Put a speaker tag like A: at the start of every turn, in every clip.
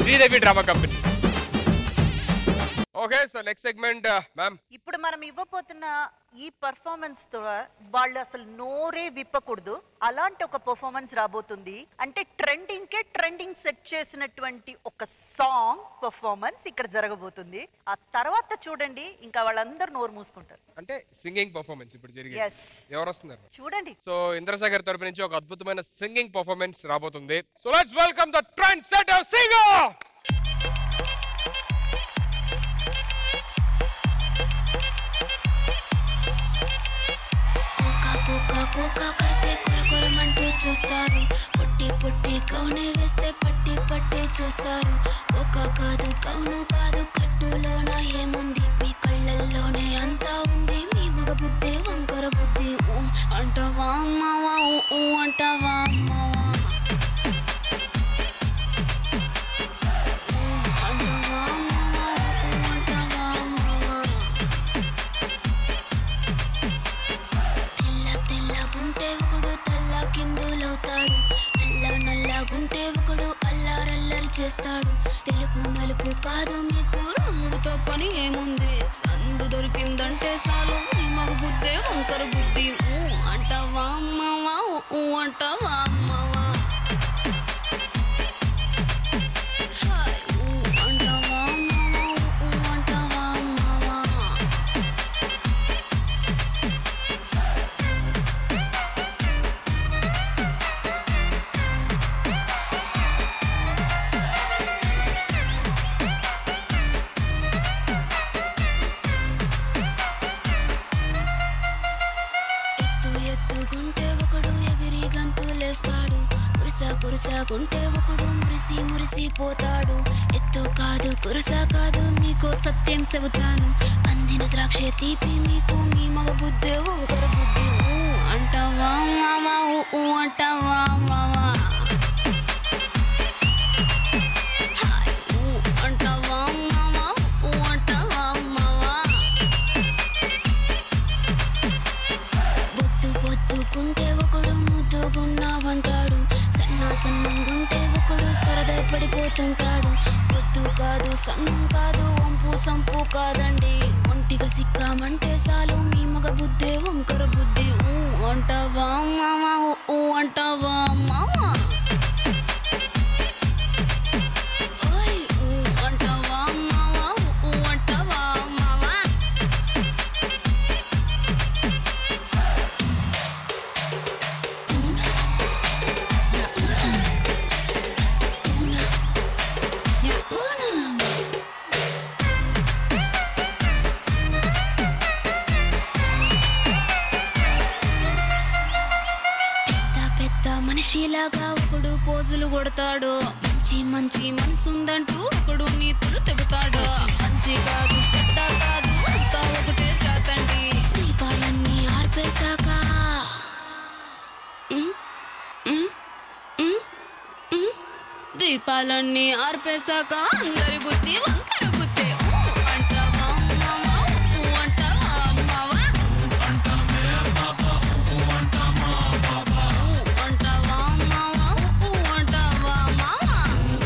A: Sridevi drama company okay so next segment ma'am
B: ఇప్పుడు మనం ఇవ్వబోతున్న ఈ పర్ఫార్మెన్స్ తో వాళ్ళు అసలు నోరే విప్పకూడదు అలాంటి ఒక పర్ఫార్మెన్స్ రాబోతుంది అంటే ట్రెండింగ్ కే ట్రెండింగ్ సెట్ చేసినటువంటి ఒక సాంగ్ పర్ఫార్మెన్స్ ఇక్కడ జరగబోతుంది ఆ తర్వాత చూడండి ఇంకా వాళ్ళందరూ నోరు మూసుకుంటారు
A: అంటే సింగింగ్ పర్ఫార్మెన్స్ ఇప్పుడు జరిగేది
B: Yes.
A: ఎవరు వస్తున్నారు
B: చూడండి
A: సో ఇంద్రసాగర్ తరపు నుంచి ఒక అద్భుతమైన సింగింగ్ పర్ఫార్మెన్స్ రాబోతుంది so let's welcome the trend setter singer
C: కోకా కోకా కోకా కడితే కొర కొరమంటూ చూస్తారు పొట్టి పొట్టి కౌనే వేస్తే పట్టి పట్టి చూస్తారు ఒక కాదు కౌను కాదు కట్టులోన ఏముంది మీ కళ్ళల్లోనే అంతా ఉంది మీ మగ బుద్ధి వంకర బుద్ధి ఊ అంటావా అమ్మావా ఊ ఊ అంటావా అమ్మావా ఊ అంటావా అమ్మావా ఊ ఊ అంటావా అమ్మావా తెల్ల తెల్లగుంటే ఒకడు తెల్ల కిందులవుతాడు నల్ల నల్లగుంటే ఒకడు అల్లారల్లరి చేస్తాడు తెలుపు నలుపు కాదు మీకు రంగుతో పని ఏముంది సందు దొరికిందంటే చాలు నీ మగ బుద్ధే వంకర బుద్ధి ఊ అంటావా అమ్మావా ఊ ఊ అంటావా అమ్మావా హాయ్ ఊ అంటావా అమ్మావా ఊ ఊ అంటావా అమ్మావా ఎత్తు ఎత్తుకుంటే ఒకడు ఎగిరి గంతులేస్తాడు కురుస కురుసకుంటే ఒకడు మురిసి మురిసిపోతాడు ఎత్తు కాదు కురుస కాదు మీకు సత్యం చెబుతాను అందిన ద్రాక్ష తీపి మీకు మీ మగ బుద్ధి వంకర బుద్ధి ఊ అంటావా మావా ఊ ఊ అంటావా మావా హాయ్ ఊ అంటావా మావా ఊ అంటావా మావా బొద్దు బొద్దుకుంటే ఒకడు ముద్దుగున్నావంటాడు సన్న సన్నంగుంటే ఒకడు సరదా పడిపోతుంటాడు బొద్దు కాదు సన్నం కాదు వంపు సంపు కాదండి ఒంటిగా సిక్కామంటే చాలు మీ మగ బుద్ధే వంకర బుద్ధి ఊ అంటావా మామా ఊ అంటావా మామా ఓయ్ ఊ అంటావా మావా ఊ అంటావా మావా పెద్ద పెద్ద మనిషిలాగా ఒకడు పోజులు కొడతాడు మంచి మంచి మనసుందంటూ ఒకడు నీతులు చెబుతాడు మంచి కాదు చెడ్డ కాదు అంతా ఒకటే జాతండి దీపాలన్నీ ఆర్పేశాక ఉమ్, ఉమ్, ఉమ్, ఉమ్. దీపాలన్నీ ఆర్పేశాక అందరి బుద్ధి వంకర బుద్ధి ఊ అంటావా మావా ఊ అంటావా మావా ఊ అంటావా మావా ఊ అంటావా మావా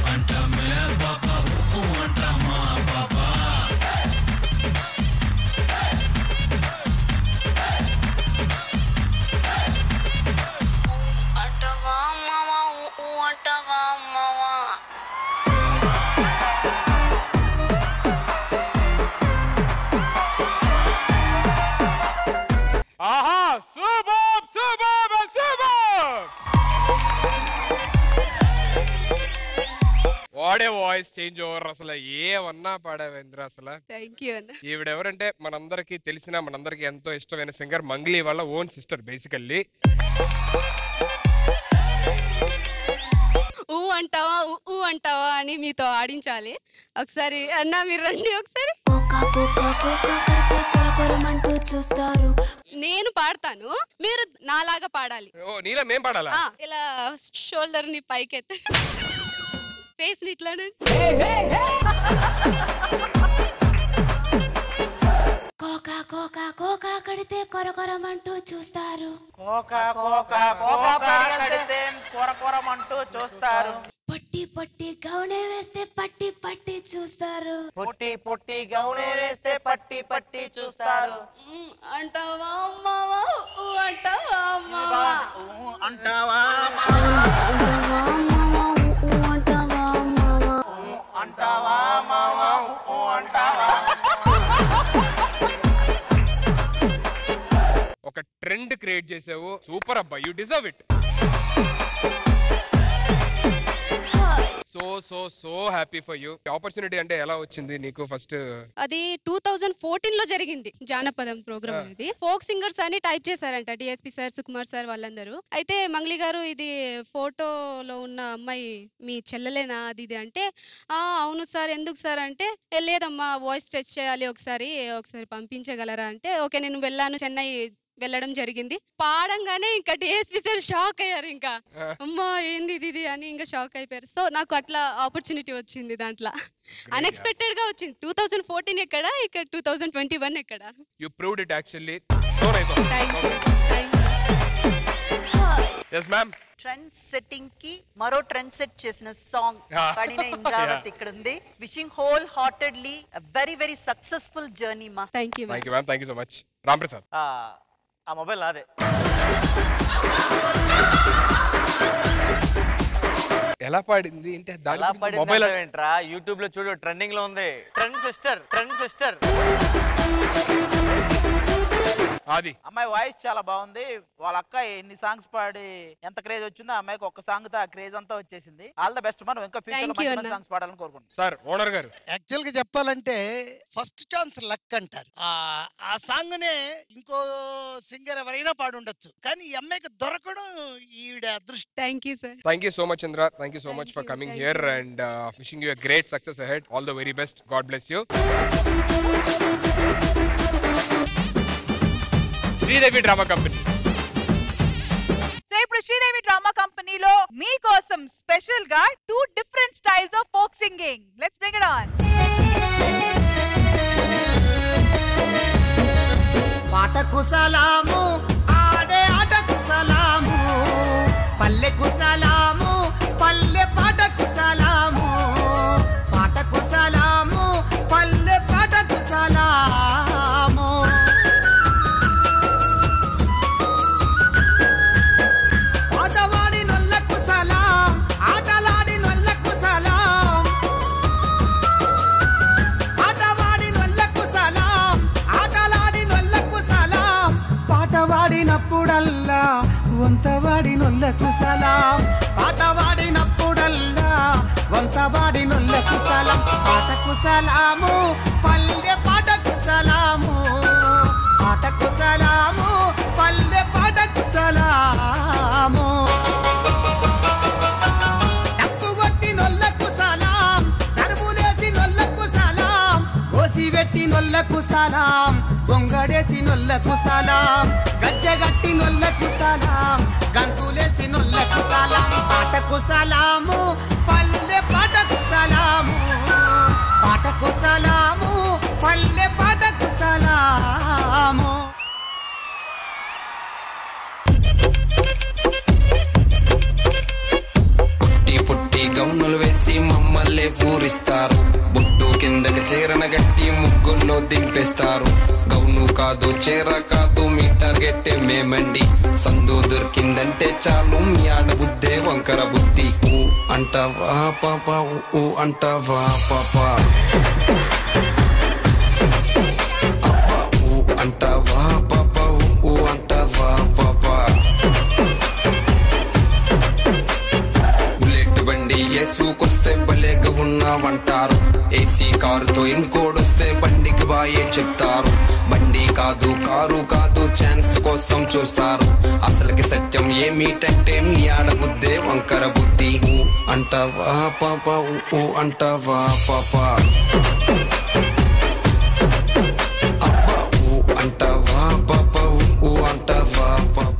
C: అంటావా మావా ఊ అంటావా మావా
A: ఆహా సూపర్ సూపర్ సూపర్ వాడే వాయిస్ చేంజ్ ఓవర్ అసలు ఏమన్నా పాడావేంద్ర అసలు
D: థ్యాంక్ యూ అన్న
A: ఈవిడెవరంటే మనందరికీ తెలిసిన మనందరికీ ఎంతో ఇష్టమైన సింగర్ మంగ్లీ వాళ్ళ ఓన్ సిస్టర్ బేసికల్లీ
D: ఊ అంటావా ఊ ఊ అంటావా అని మీతో ఆడించాలి ఒకసారి అన్న మీరు రండి ఒకసారి
C: కోకా కోకా కోకా కడితే కొర కొరమంటూ చూస్తారు
D: నేను పాడతాను మీరు నాలాగా పాడాలి
A: ఓ నీలా మేం పాడాలా
D: ఆ, ఇలా షోల్డర్ ని పైకెత్త ఫేస్ ని ఇట్లా
C: కోకా కోకా కోకా కడితే కొర కొరమంటూ చూస్తారు
E: కోకా కోకా కోకా కడితే కూర కూరమంటూ చూస్తారు
C: పట్టి పొట్టి పొట్టి గౌనే వేస్తే పట్టి పట్టి చూస్తారు
E: పొట్టి పొట్టి గౌనే వేస్తే పట్టి పట్టి చూస్తారు
D: మ్, అంటావా అమ్మావా ఊ అంటావా అమ్మావా
E: అంటావా
C: అంటావా అమ్మావా? ఊ అంటావా అమ్మావా?
E: అంటావా మావా ఊ అంటావా
A: ఒక ట్రెండ్ క్రియేట్ చేసావు సూపర్ అబ్బా you deserve it so so so happy for you opportunity అంటే ఎలా వచ్చింది నీకు ఫస్ట్
D: అది టూ థౌజండ్ ఫోర్టీన్ లో జరిగింది జానపదం ప్రోగ్రామ్ అనేది ఫోక్ సింగర్స్ అని టైప్ చేశారంట డిఎస్పి సార్ సుకుమార్ సార్ వాళ్ళందరూ అయితే మంగ్లీ గారు ఇది ఫోటోలో ఉన్న అమ్మాయి మీ చెల్లెలేనా అది ఇది అంటే ఆ అవును సార్ ఎందుకు సార్ అంటే "ఏ, లేదమ్మా వాయిస్ టెస్ట్ చేయాలి ఒకసారి ఒకసారి పంపించగలరా అంటే ఓకే నేను వెళ్ళాను చెన్నై వెళ్ళడం జరిగింది పాడంగానే ఇంకా డిఎస్పి సార్ షాక్ అయ్యారు ఇంకా అమ్మా ఏంది ఇది ఇది అని ఇంకా షాక్ అయిపోయారు సో నాకు అట్లా ఆపర్చునిటీ వచ్చింది దాంట్లో అన్ఎక్స్పెక్టెడ్ గా వచ్చింది టూ థౌజండ్ ఫోర్టీన్ ఎక్కడ ఇక్కడ టూ థౌజండ్ ట్వంటీ వన్ ఎక్కడ
A: you proved it actually so
D: thank you
A: nice yes ma'am
B: trend setting కి మరో ట్రెండ్ సెట్ చేసిన సాంగ్
A: Yeah.
B: పాడిన ఇంద్రావత్
A: Yeah.
B: ఇక్కడ ఉంది wishing wholeheartedly very very successful journey మా
D: thank you
A: thank you ma'am thank you so much Ram Prasad
E: ఆ, ఆ mobile నాదే
A: ఎలా పాడింది అంటే
E: ఎలా
A: దాని మొబైల్
E: పడింది ఏంట్రా యూట్యూబ్ లో చూడు ట్రెండింగ్ లో ఉంది ట్రెండ్ సిస్టర్ ట్రెండ్ సిస్టర్
A: అది
F: అమ్మాయి వాయిస్ చాలా బాగుంది వాళ్ళ అక్క ఎన్ని సాంగ్స్ పాడి ఎంత క్రేజ్ వచ్చిందో ఆ అమ్మాయికి ఒక్క సాంగ్ తో ఆ క్రేజ్ అంతా వచ్చేసింది ఆల్ ద బెస్ట్ మనం ఇంకా ఫ్యూచర్ లో
D: Thank you,
F: మంచి మంచి
D: అన్న.
F: సాంగ్స్ పాడాలని కోరుకుంటున్నాం
A: సార్ ఓనర్ గారు
G: యాక్చువల్ గా చెప్పాలంటే ఫస్ట్ ఛాన్స్ లక్ అంటారు ఆ ఆ సాంగ్ నే ఇంకో సింగర్ ఎవరైనా పాడుండొచ్చు కానీ ఈ అమ్మాయికి దొరకడం ఈవిడ అదృష్టం
D: thank you sir
A: thank you so much Chandra thank you so
D: Thank
A: much for
D: you,
A: coming
D: thank
A: here
D: you.
A: And wishing you great success ahead all the very best God bless you Sridevi drama company
H: so ఇప్పుడు Sridevi drama కంపెనీలో మీకోసం special గా two different styles of folk singing let's bring it on
I: పాటకు సలాము ఆడే ఆటకు సలాము పల్లెకు సలాము పల్లె పాటకు సలాము పాటకు సలాము పల్లె పాటకు సలాము పాటవాడి నొల్లకు సలాం ఆటలాడి నొల్లకు సలాం ఆటవాడి నొల్లకు సలాం ఆటలాడి నొల్లకు సలాం పాటవాడినప్పుడల్లా వంతవాడి నొల్లకు సలాం పాటవాడినప్పుడల్లా వంతవాడి నొల్లకు సలాం పాటకు సలాము పల్లె పాటకు సలాము పాటకు సలాము పల్లె పాటకు సలాము డప్పు కొట్టి నొల్లకు సలాం దరువులేసి నొల్లకు సలాం కోసి పెట్టి నొల్లకు సలాం గొంగడేసి నొల్లకు సలాం గజ్జగట్టి నొల్లకు సలాం గంతులేసి నొల్లకు సలాం పాటకు సలాము పల్లె పాటకు సలాము పాటకు సలాము పల్లె పాటకు సలాము
J: పుట్టి పుట్టి గౌనులు వేసి మమ్మల్ని పూరిస్తారు బొట్టు కిందకి చీరన గట్టి ముగ్గుల్లో దింపేస్తారు గౌను కాదు చీర కాదు మీ టార్గెట్ మేమండి సందు దొరికిందంటే చాలు మీ ఆడబుద్దే వంకర బుద్ధి ఊ అంటావా పాప ఊ అంటావా పాప అబ్బా, ఊ అంటావా పాప ఊ అంటావా పాప బుల్లెట్ బండి ఏసుకొస్తే భలేగా ఉన్నావంటారు ఏసీ కారుతో ఇంకోడొస్తే బండికి బాయే చెప్తారు బండి కాదు కారు కాదు ఛాన్స్ కోసం చూస్తారు అసలుకి సత్యం ఏమిటంటే మీ ఆడబుద్దే వంకర బుద్ధి ఊ అంటావా పాప ఊ అంటావా పాప అబ్బా ఊ అంటావా పాప ఊ అంటావా పాప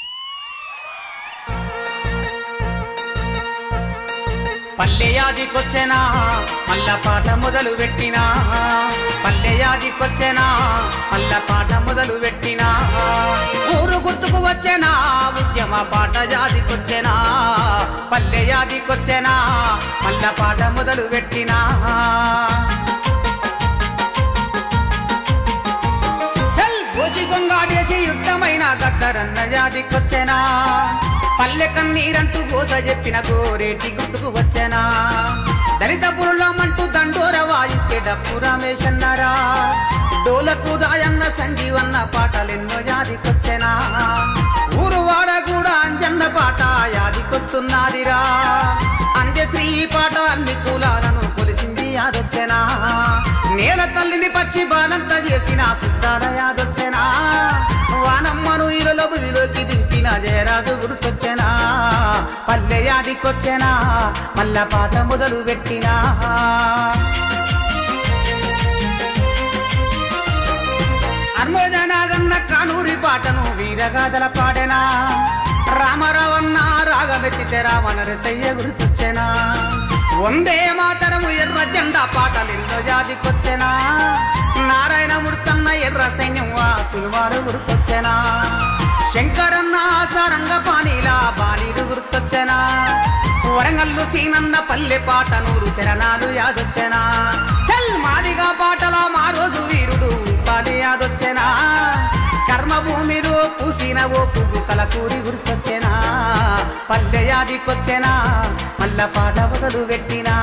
I: పల్లెయాదికొచ్చెనా మల్ల పాట మొదలు పెట్టినా పల్లెయాదికొచ్చెనా మల్ల పాట మొదలు పెట్టినా ఊరు గుర్తుకు వచ్చెనా ఉద్యమ పాట జాతికొచ్చెనా పల్లె యాదికొచ్చెనా మల్ల పాట మొదలు పెట్టినా చల్ పోసి గొంగాడేసి యుద్ధమైన గద్దరన్న యాదికొచ్చెనా పల్లె కన్నీరంటూ గోస చెప్పిన గోరేటి గుర్తుకు వచ్చెనా దళిత పురులమంటూ దండోర వాయించే డప్పు రమేశన్నరా డోలకు దాయన్న సంజీవన్న పాటలెన్నో యాదికొచ్చెనా ఊరు వాడ కూడా అంజన్న పాట యాదికొస్తున్నదిరా అంత్య శ్రీ పాట అన్ని కులాలను కొలిసింది యాదొచ్చెనా నేల తల్లిని పచ్చి బాలంత చేసిన సుద్దాల యాదొచ్చెనా వానమ్మను ఇరుల బుదిలోకి దింపిన జయరాజు గుర్తొచ్చెనా పల్లె యాదికొచ్చెనా మల్ల పాట మొదలు పెట్టినా అర్మోజనాగన్న కానూరి పాటను వీరగాథల పాడెనా రామరావన్న రాగమెత్తితే రామనరసయ్య గుర్తొచ్చెనా వందే మాతరము ఎర్ర జెండా పాటలెందో జాతికొచ్చెనా నారాయణ ముర్తన్న ఎర్ర సైన్యం వాసులువారు గుర్తొచ్చెనా శంకరన్న సారంగ పానీలా బాణీలు గుర్తొచ్చెనా వరంగల్లు సీనన్న పల్లె పాట నూరు చరణాలు యాదొచ్చెనా చల్ మాదిగా పాటల మా రోజు వీరుడు పాలి యాదొచ్చెనా కర్మభూమిలో పూసిన ఓ పువ్వు కలకూరి గుర్తొచ్చెనా పల్లె యాదికొచ్చెనా మల్ల పాట మొదలు పెట్టినా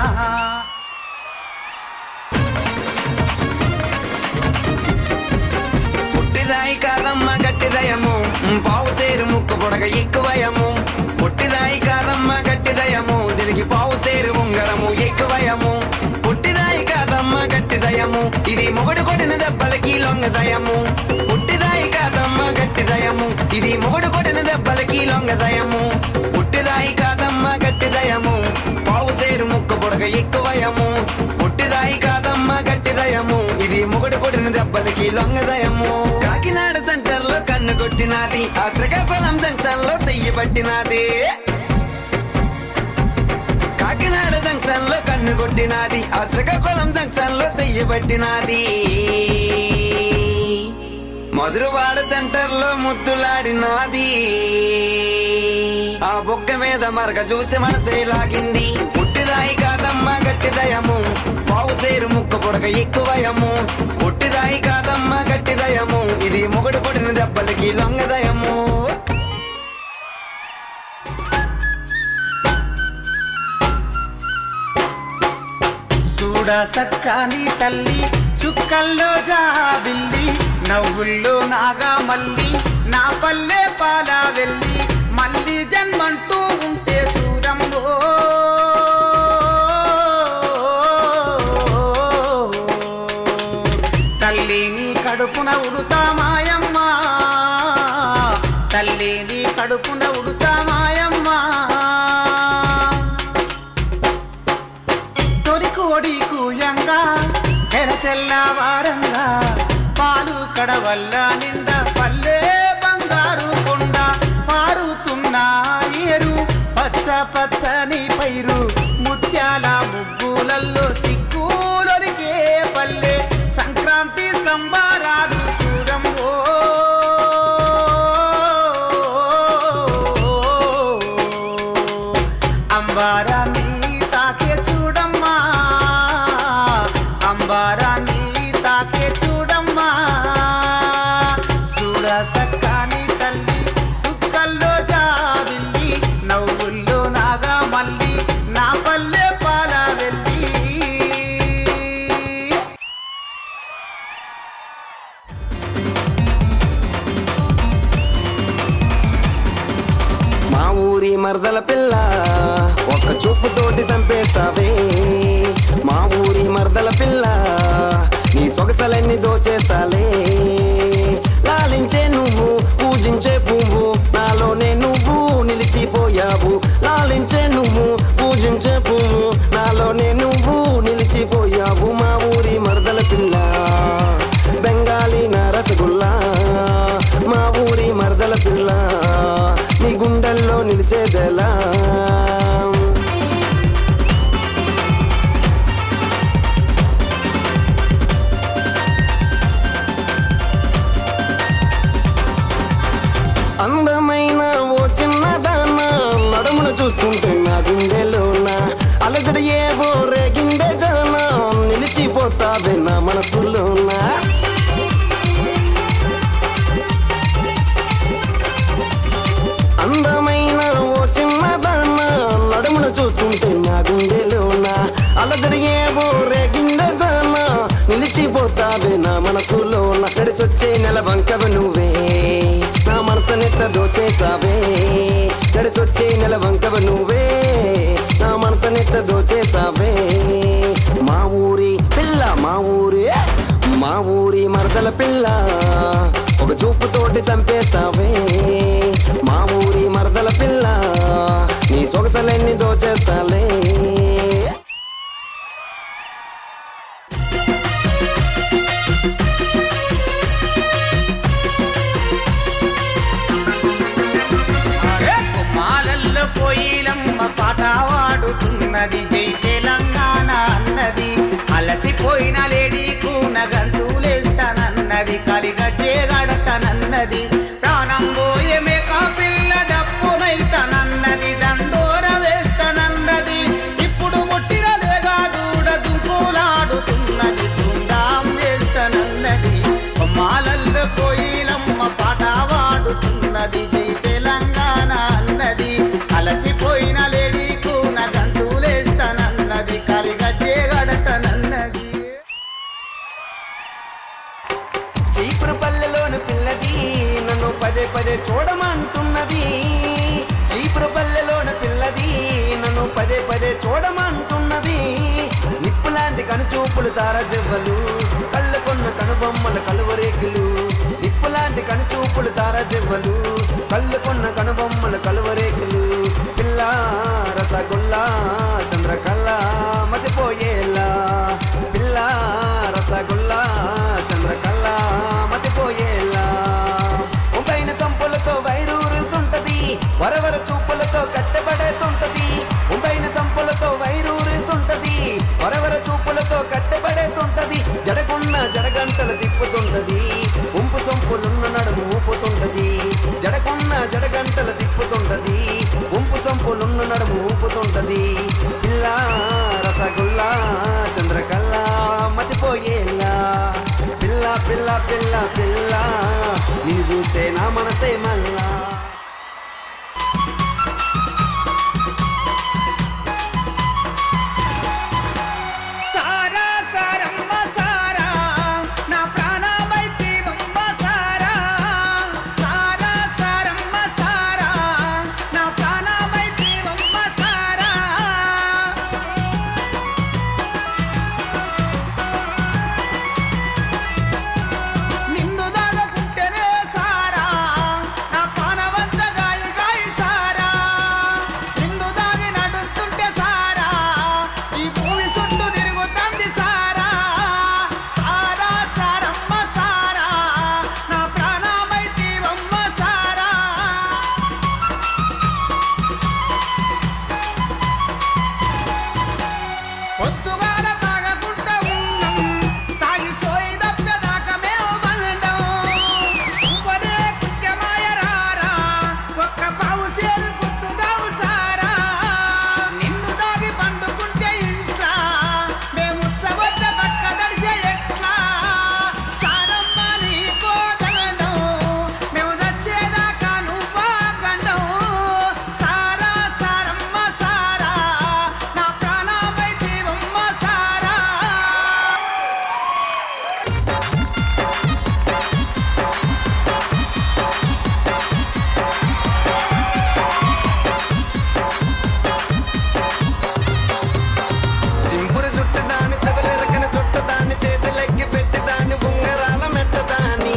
J: పుట్టిదాయి కాదమ్మ గట్టిదయము పావు సేరు ముక్కు పొడగ ఎక్కువయము పుట్టిదాయి కాదమ్మ గట్టిదయము దీనికి పావు సేరు ఉంగరము ఎక్కువయము పుట్టిదాయి కాదమ్మ గట్టిదయము ఇది మొగడు కొడిన దెబ్బలకి లొంగదయము పుట్టిదాయి కాదమ్మ గట్టిదయము ఇది మొగడు కొడిన దెబ్బలకి లొంగదయము పుట్టిదాయి కాదమ్మ గట్టిదయము పావు సేరు ముక్కు పొడగ ఎక్కువయము పుట్టిదాయి కాదమ్మ గట్టిదయము ఇది మొగడు కొడిన దెబ్బలకి లొంగదయము కాకినాడ సెంటర్ లో కన్ను కొట్టినది ఆ శ్రీకాకుళం జంక్షన్ లో చెయ్యి పట్టినది కాకినాడ జంక్షన్ లో కన్ను కొట్టినది ఆ శ్రీకాకుళం జంక్షన్ లో చెయ్యి పట్టినది మధురవాడ సెంటర్ లో ముద్దులాడినాది ఆ బొక్క మీద మరక చూసి మనసే లాగింది పుట్టిదాయి కాదమ్మ గట్టిదయము పావు సేరు ముక్క పొడక ఎక్కువయము పుట్టిదాయి కాదమ్మ గట్టిదయము ఇది మొగడు కొడిన దెబ్బలకి లొంగదయము
I: చూడ సక్కాని తల్లి చుక్కల్లో జాబిల్లి నవ్వుల్లో నాగా మల్లి నా పల్లె పాల వెళ్ళి మళ్ళీ జన్మంటూ ఉంటే సూరంబో తల్లి నీ కడుపున ఉడుతా మాయమ్మ తల్లి నీ కడుపున ఉడుతా మాయమ్మ తొలికోడి కూయంగా తెర తెల్లవారంగా పాలు కడవల్ల నిండా పల్లె బంగారు కొండ పారుతున్న ఏరు పచ్చ పచ్చని పైరు ముత్యాల ముగ్గులల్లో సిగ్గులొలికే పల్లె సంక్రాంతి సంబారాలు చూడంబో అంబారాన్ని తాకే చూడమ్మా అంబారాన్ని తాకే చూడమ్మా చూడ సక్కాని తల్లి సుక్కల్లో జాబిల్లి నవ్వుల్లో నాగా మల్లి నా పల్లె పాల వెళ్ళి
J: మా ఊరి మరదల పిల్ల ఒక్క చూపుతోటి చంపేస్తావే మా ఊరి మరదల పిల్ల నీ సొగసలన్నీ దోచేస్తాలే లాలించే నువ్వు పూజించే పువ్వు నాలోనే నువ్వు నిలిచిపోయావు లాలించే నువ్వు పూజించే పువ్వు నాలోనే నువ్వు నిలిచిపోయావు మా ఊరి మరదల పిల్ల బెంగాలీ నా రసగుల్లా మా ఊరి మరదల పిల్ల నీ గుండెల్లో నిలిచేదెలా అందమైన ఓ చిన్నదాన నడుమున చూస్తుంటే నాకు
K: అలజడి ఏవో రేగింద జామ నిలిచిపోతావే నా మనసులో నడిసొచ్చే నెల వంకవ నువ్వే నా మనసు నెట్ట దోచేసావే నడిసొచ్చే నెల వంకవ నువ్వే నా మనసు నెట్ట దోచేసావే మా ఊరి పిల్ల మా ఊరి మా ఊరి మరదల పిల్ల ఒక చూపుతోటి చంపేస్తావే మా ఊరి మరదల పిల్ల నీ సొగసలన్నీ దోచేస్తాలే
I: కుమాలల్లో కోయిలమ్మ పాట వాడుతున్నది జై తెలంగాణ అన్నది అలసిపోయిన లేడీ కూన గంతులేస్తానన్నది కలిగ చేగడతానన్నది ప్రాణం పోయే మేక పిల్ల డప్పునైతానన్నది దండోర వేస్తానన్నది ఇప్పుడు ముట్టిన లేగా దూడ దుంకులాడుతున్నది దుండాం వేస్తానన్నది కొమ్మాలల్లో కోయిలమ్మ పాట వాడుతున్నది జై తెలంగాణ అన్నది అలసిపోయిన లేడీ కూన గంతులేస్తానన్నది కలిగ చేగడతానన్నది
K: చీపురు పల్లెలోని పిల్లది నన్ను పదే పదే చూడమంటున్నది చీపురు పల్లెలోని పిల్లది నన్ను పదే పదే చూడమంటున్నది నిప్పులాంటి కనుచూపులు తారజెవ్వలు కళ్ళు కొన్న కనుబొమ్మల కలువరేకులు నిప్పులాంటి కనుచూపులు తారజెవ్వలు కళ్ళు కొన్న కనుబొమ్మల కలువరేకులు పిల్ల రసగుల్లా చంద్రకళ మతిపోయేలా పిల్ల రసగుల్లా చంద్రకళ మతిపోయేలా ఉంపైన సంపులతో వైరూరుస్తుంటది వరవర చూపులతో కట్టబడేస్తుంటది ఉంపైన సంపులతో వైరూరుస్తుంటది వరవర చూపులతో కట్టబడేస్తుంటది జడకున్న జడగంటలు తిప్పుతుంటది ఉంపు సొంపులున్న నడుము ఊపుతుంటది జడకున్న జడగంటలు తిప్పుతుంటది ఉంపు సొంపులున్న నడుము ఊపుతుంటది పిల్ల రసగుల్లా చంద్రకళ మతిపోయేలా పిల్ల పిల్ల పిల్ల పిల్ల నిన్ను చూస్తే నా మనసే మల్లా
I: సారా సారమ్మ సారా నా ప్రాణమైతీవమ్మ సారా సారా సారమ్మ సారా నా ప్రాణమైతీవమ్మ సారా నిన్ను దాగకుంటేనే సారా నా పానవంత గాయ గాయ సారా నిన్ను దాగి నడుస్తుంటే సారా ఈ భూమి చుట్టూ తిరుగుతుంది సారా సారా సారమ్మ సారా నా ప్రాణమైతీవమ్మ సారా పొద్దుగాల తాగకుండా ఉన్నాం తాగి సోయి దప్పెదాకా మేము బండం ఉవ్వలే కుట్టెమాయ రారా ఒక్క పావు సేరు గుర్తుదావు సారా నిన్ను దాగి పండుకుంటే ఇంట్లా మేము ఉచ్చబొద్ద పక్క దడిసే ఎట్లా సారమ్మ నీకో దండం మేము చచ్చేదాకా నువ్వా గండం సారా సారమ్మ సారా నా ప్రాణమై దీవమ్మ సారా
K: చింపురు చుట్టు దాని సెవలెరకన చుట్టు దాని చేతులెక్కి పెట్టి దాన్ని ఉంగరాల మెట్ట దాని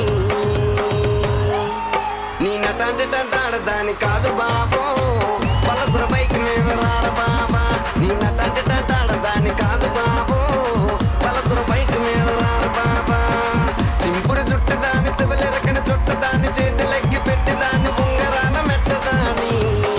K: నీ నటాంటి టంటాడ దాని కాదు బాబో పలసర బైక్ మీద రార బాబా నీ నటాంటి టంటాడ దాని కాదు బాబో పలసర బైక్ మీద రార బాబా చింపురు చుట్టు దాని సెవలెరకన చుట్టు దాని చేతులెక్కి పెట్టి దాన్ని ఉంగరాల మెట్ట దాని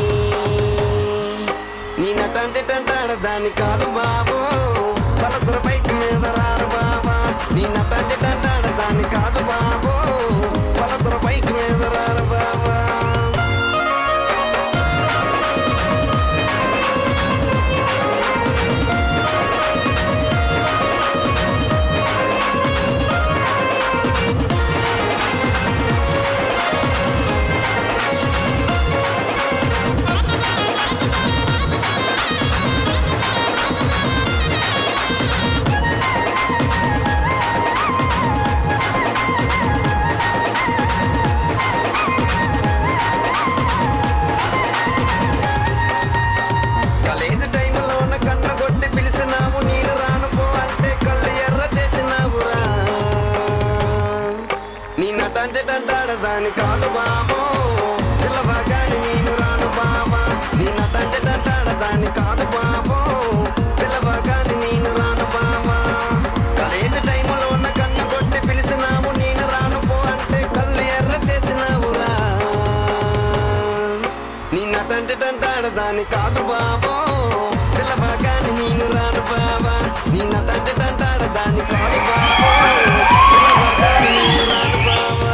K: నీ నటంటే టంటాడ దాని కాదు బాబు పలసర బైక్ మీద రారు బాబా నీ నటంటే టంటాడ దాని కాదు బాబు పలసర బైక్ మీద రారు బాబా బాబో పిల్లవగాని నేను రాను బాబా నీ నటంటే తంటాడదాన్ని కాదు బాబో పిల్లవగాని నేను రాను బాబా కాలేజీ టైములో ఉన్న కన్ను కొట్టి పిలిచినావు నేను రాను పో అంటే కళ్ళు ఎర్ర చేసినావురా నీ నటంటే తంటాడదాన్ని కాదు బాబో పిల్లవగాని నేను రాను బాబా నీ నటంటే తంటాడదాన్ని కాదు బాబో పిల్లవగాని నేను రాను బాబా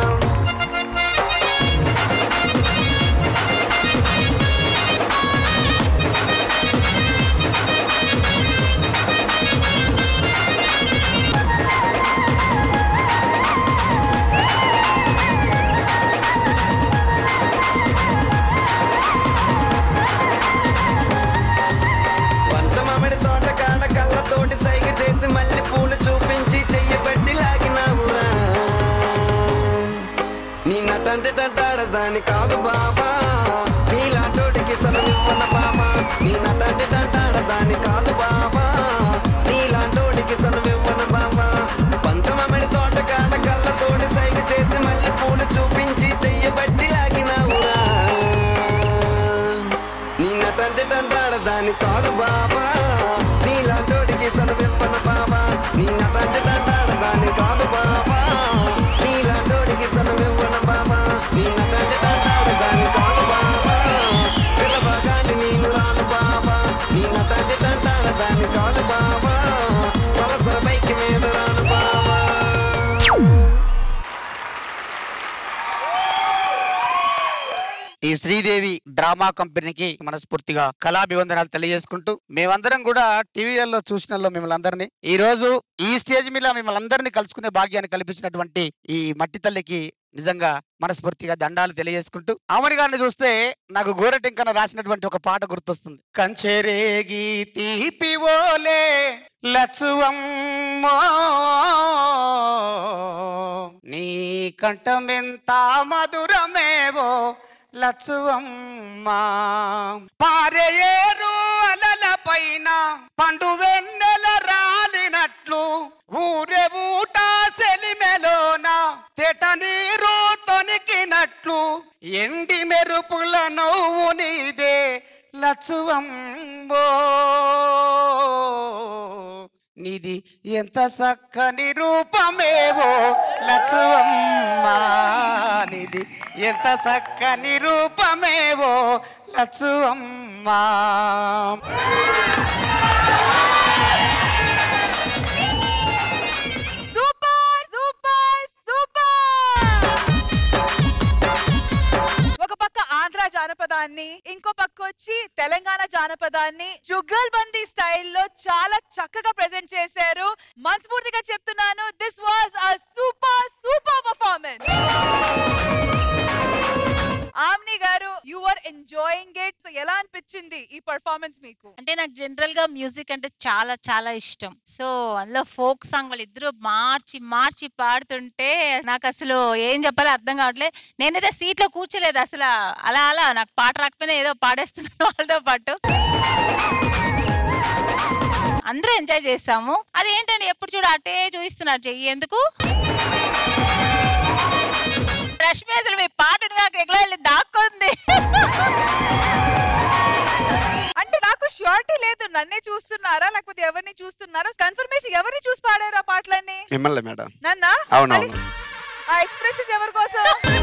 K: పంచమామిడి తోట కాడ కళ్ళతోటి సైగ చేసి మళ్ళీ పూలు చూపించి చెయ్యబట్టి లాగినావురా నీ నటంటే తంటాడదాని కాదు బాబా నీలాంటోటికి సలమివ్వన బాబా నీ నటంటే తంటాడదాని కాదు బాబా నీలాంటోటికి సలమివ్వన బాబా పంచమామిడి తోట కాడ కళ్ళతోటి సైగ చేసి మళ్ళీ పూలు చూపించి చెయ్యబట్టి లాగినావురా నీ నటంటే తంటాడదాని కాదు బాబా నీలాంటోడికి సనువిప్పన బాబా నీ నటంటే తంటాడదాని కాదు బాబా నీలాంటోడికి సనువివ్వన బాబా నీ నటంటే తంటాడదాని కాదు బాబా పిల్లబాగాని నేను రాను బాబా నీ నటంటే తంటాడదాని కాదు బాబా పలసర బైక్ మీద రాను బాబా
I: ఈ శ్రీదేవి డ్రామా కంపెనీకి మనస్ఫూర్తిగా కళాభివందనాలు తెలియజేసుకుంటూ మేమందరం కూడా టీవీలలో చూసినలో మిమ్మల్ని అందరినీ ఈ రోజు ఈ స్టేజ్ మీద మిమ్మల్ని అందరినీ కలుసుకునే భాగ్యాన్ని కల్పించినటువంటి ఈ మట్టి తల్లికి నిజంగా మనస్ఫూర్తిగా దండాలు తెలియజేసుకుంటూ ఆమెని గారిని చూస్తే నాకు గోరటింకన రాసినటువంటి ఒక పాట గుర్తొస్తుంది కంచెరేగి తీపివోలే లచ్చువమ్మో నీ కంఠమెంత మధురమేవో లచ్చువమ్మా పారేరు అలల పైన పండు వెన్నెల రాలినట్లు ఊరే ఊట సెలిమెలోన తెట నీరు తొనికినట్లు ఎండి మెరుపుల నవ్వు నీదే లచ్చువమ్మో నీది ఎంత చక్కని రూపమేవో లచ్చువమ్మా నీది ఎంత చక్కని రూపమేవో లచ్చువమ్మా
H: సూపర్ సూపర్ సూపర్ ఒక పక్క ఆంధ్ర జానపదాన్ని ఇంకో పక్క వచ్చి తెలంగాణ జానపదాన్ని జుగ్గల్ బందీ స్టైల్లో చాలా చక్కగా ప్రెజెంట్ చేశారు మనస్ఫూర్తిగా చెప్తున్నాను this was a super super performance ఆమ్ని గారు యు ఆర్ ఎంజాయింగ్ ఇట్ ఎలా అనిపించింది ఈ పర్ఫార్మెన్స్ మీకు
L: అంటే నాకు జనరల్ గా మ్యూజిక్ అంటే చాలా చాలా ఇష్టం సో అందులో ఫోక్ సాంగ్ వాళ్ళు ఇద్దరు మార్చి మార్చి పాడుతుంటే నాకు అసలు ఏం చెప్పాలో అర్థం కావట్లేదు నేనైతే సీట్ లో కూర్చోలేదు అసలు అలా అలా నాకు పాట రాకపోయినా ఏదో పాడేస్తున్నాను వాళ్ళతో పాటు అందరూ ఎంజాయ్ చేస్తాము అది ఏంటంటే ఎప్పుడు చూడు అటే చూపిస్తున్నారు చెయ్యి ఎందుకు రష్మి అసలు మీ పాటను నాకు ఎక్కడ వెళ్ళి దాక్కుంది
H: అంటే నాకు షూరిటీ లేదు నన్నే చూస్తున్నారా లేకపోతే ఎవరిని చూస్తున్నారా కన్ఫర్మేషన్ ఎవరిని చూసి పాడారు ఆ పాటలన్నీ
M: మిమ్మల్ని మేడం
H: నన్నా
M: అవునవును
H: ఆ ఎక్స్ప్రెషన్స్ ఎవరి కోసం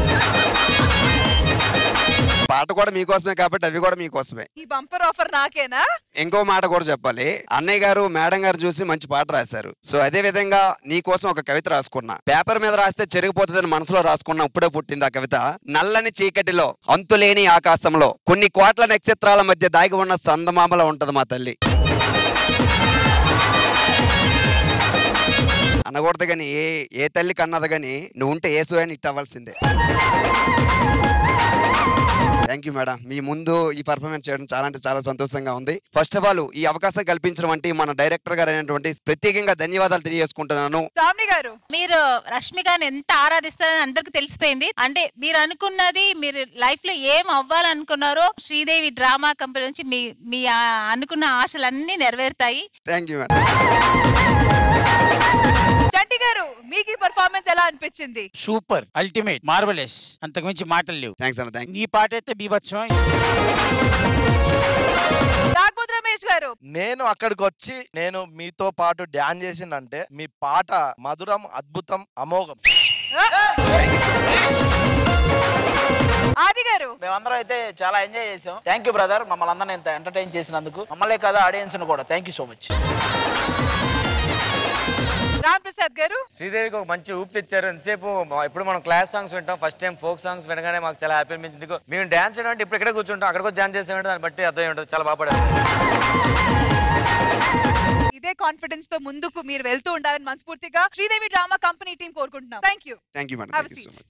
M: పాట కూడా మీకోసమే కాబట్టి అవి కూడా మీకోసమే
H: ఈ బంపర్ ఆఫర్ నాకేనా
M: ఇంకో మాట కూడా చెప్పాలి అన్నయ్య గారు మేడం గారు చూసి మంచి పాట రాశారు సో అదే విధంగా నీ కోసం ఒక కవిత రాసుకున్నా పేపర్ మీద రాస్తే చెరిగిపోతుందని మనసులో రాసుకున్నా ఇప్పుడే పుట్టింది ఆ కవిత నల్లని చీకటిలో అంతులేని ఆకాశంలో కొన్ని కోట్ల నక్షత్రాల మధ్య దాగి ఉన్న సందమామలో ఉంటది మా తల్లి అనకూడదు కానీ ఏ ఏ తల్లికి అన్నది కానీ నువ్వు ఉంటే ఏసు అని ఇట్ అవ్వాల్సిందే థ్యాంక్ యూ మేడం మీ ముందు ఈ పర్ఫార్మెన్స్ చేయడం చాలా అంటే చాలా సంతోషంగా ఉంది ఫస్ట్ ఆఫ్ ఆల్ ఈ అవకాశం కల్పించడం అంటే మన డైరెక్టర్ గారు అయినటువంటి ప్రత్యేకంగా ధన్యవాదాలు తెలియజేసుకుంటున్నాను
H: సామ్ని గారు
L: మీరు రష్మి గారిని ఎంత ఆరాధిస్తారని అందరికి తెలిసిపోయింది అంటే మీరు అనుకున్నది మీరు లైఫ్ లో ఏం అవ్వాలనుకున్నారో శ్రీదేవి డ్రామా కంపెనీ నుంచి మీ మీ ఆ అనుకున్న ఆశలన్నీ నెరవేరుతాయి
M: థ్యాంక్ యూ మేడం
H: బంటి గారు మీకు ఈ పర్ఫార్మెన్స్ ఎలా అనిపించింది
N: సూపర్ అల్టిమేట్ మార్వలెస్ అంతకుమించి మాటలు లేవు
M: థ్యాంక్స్ అన్న థ్యాంక్
N: నీ పాట అయితే బీభత్సం
H: నాగపోతు రమేష్ గారు
O: నేను అక్కడికి వచ్చి నేను మీతో పాటు డ్యాన్స్ చేసిందంటే మీ పాట మధురం అద్భుతం అమోఘం
H: ఆది గారు
F: మేమందరం అయితే చాలా ఎంజాయ్ చేసాం థ్యాంక్ యూ బ్రదర్ మమ్మల్ని అందరిని ఇంత ఎంటర్టైన్ చేసినందుకు మమ్మల్నే కదా ఆడియన్స్ కూడా thank you so much
H: Ram Prasad గారు
E: శ్రీదేవికి ఒక మంచి ఊపు తెచ్చారు ఎంతసేపు మా- ఇప్పుడు మనం క్లాస్ సాంగ్స్ వింటాం ఫస్ట్ టైం ఫోక్ సాంగ్స్ వినగానే మాకు చాలా హ్యాపీ అనిపించింది ఇదిగో మేము డాన్స్ చేయడం అంటే ఇప్పుడు ఇక్కడే కూర్చుంటాం అక్కడికి వచ్చి డాన్స్ చేసామంటే దాన్ని బట్టి అర్థం ఉంటుంది చాలా బాగా పాడారు
H: ఇదే కాన్ఫిడెన్స్ తో ముందుకు మీరు వెళ్తూ ఉండాలని మనస్ఫూర్తిగా శ్రీదేవి డ్రామా కంపెనీ టీం కోరుకుంటున్నాం thank you
M: thank you madam
H: Have a
M: thank you so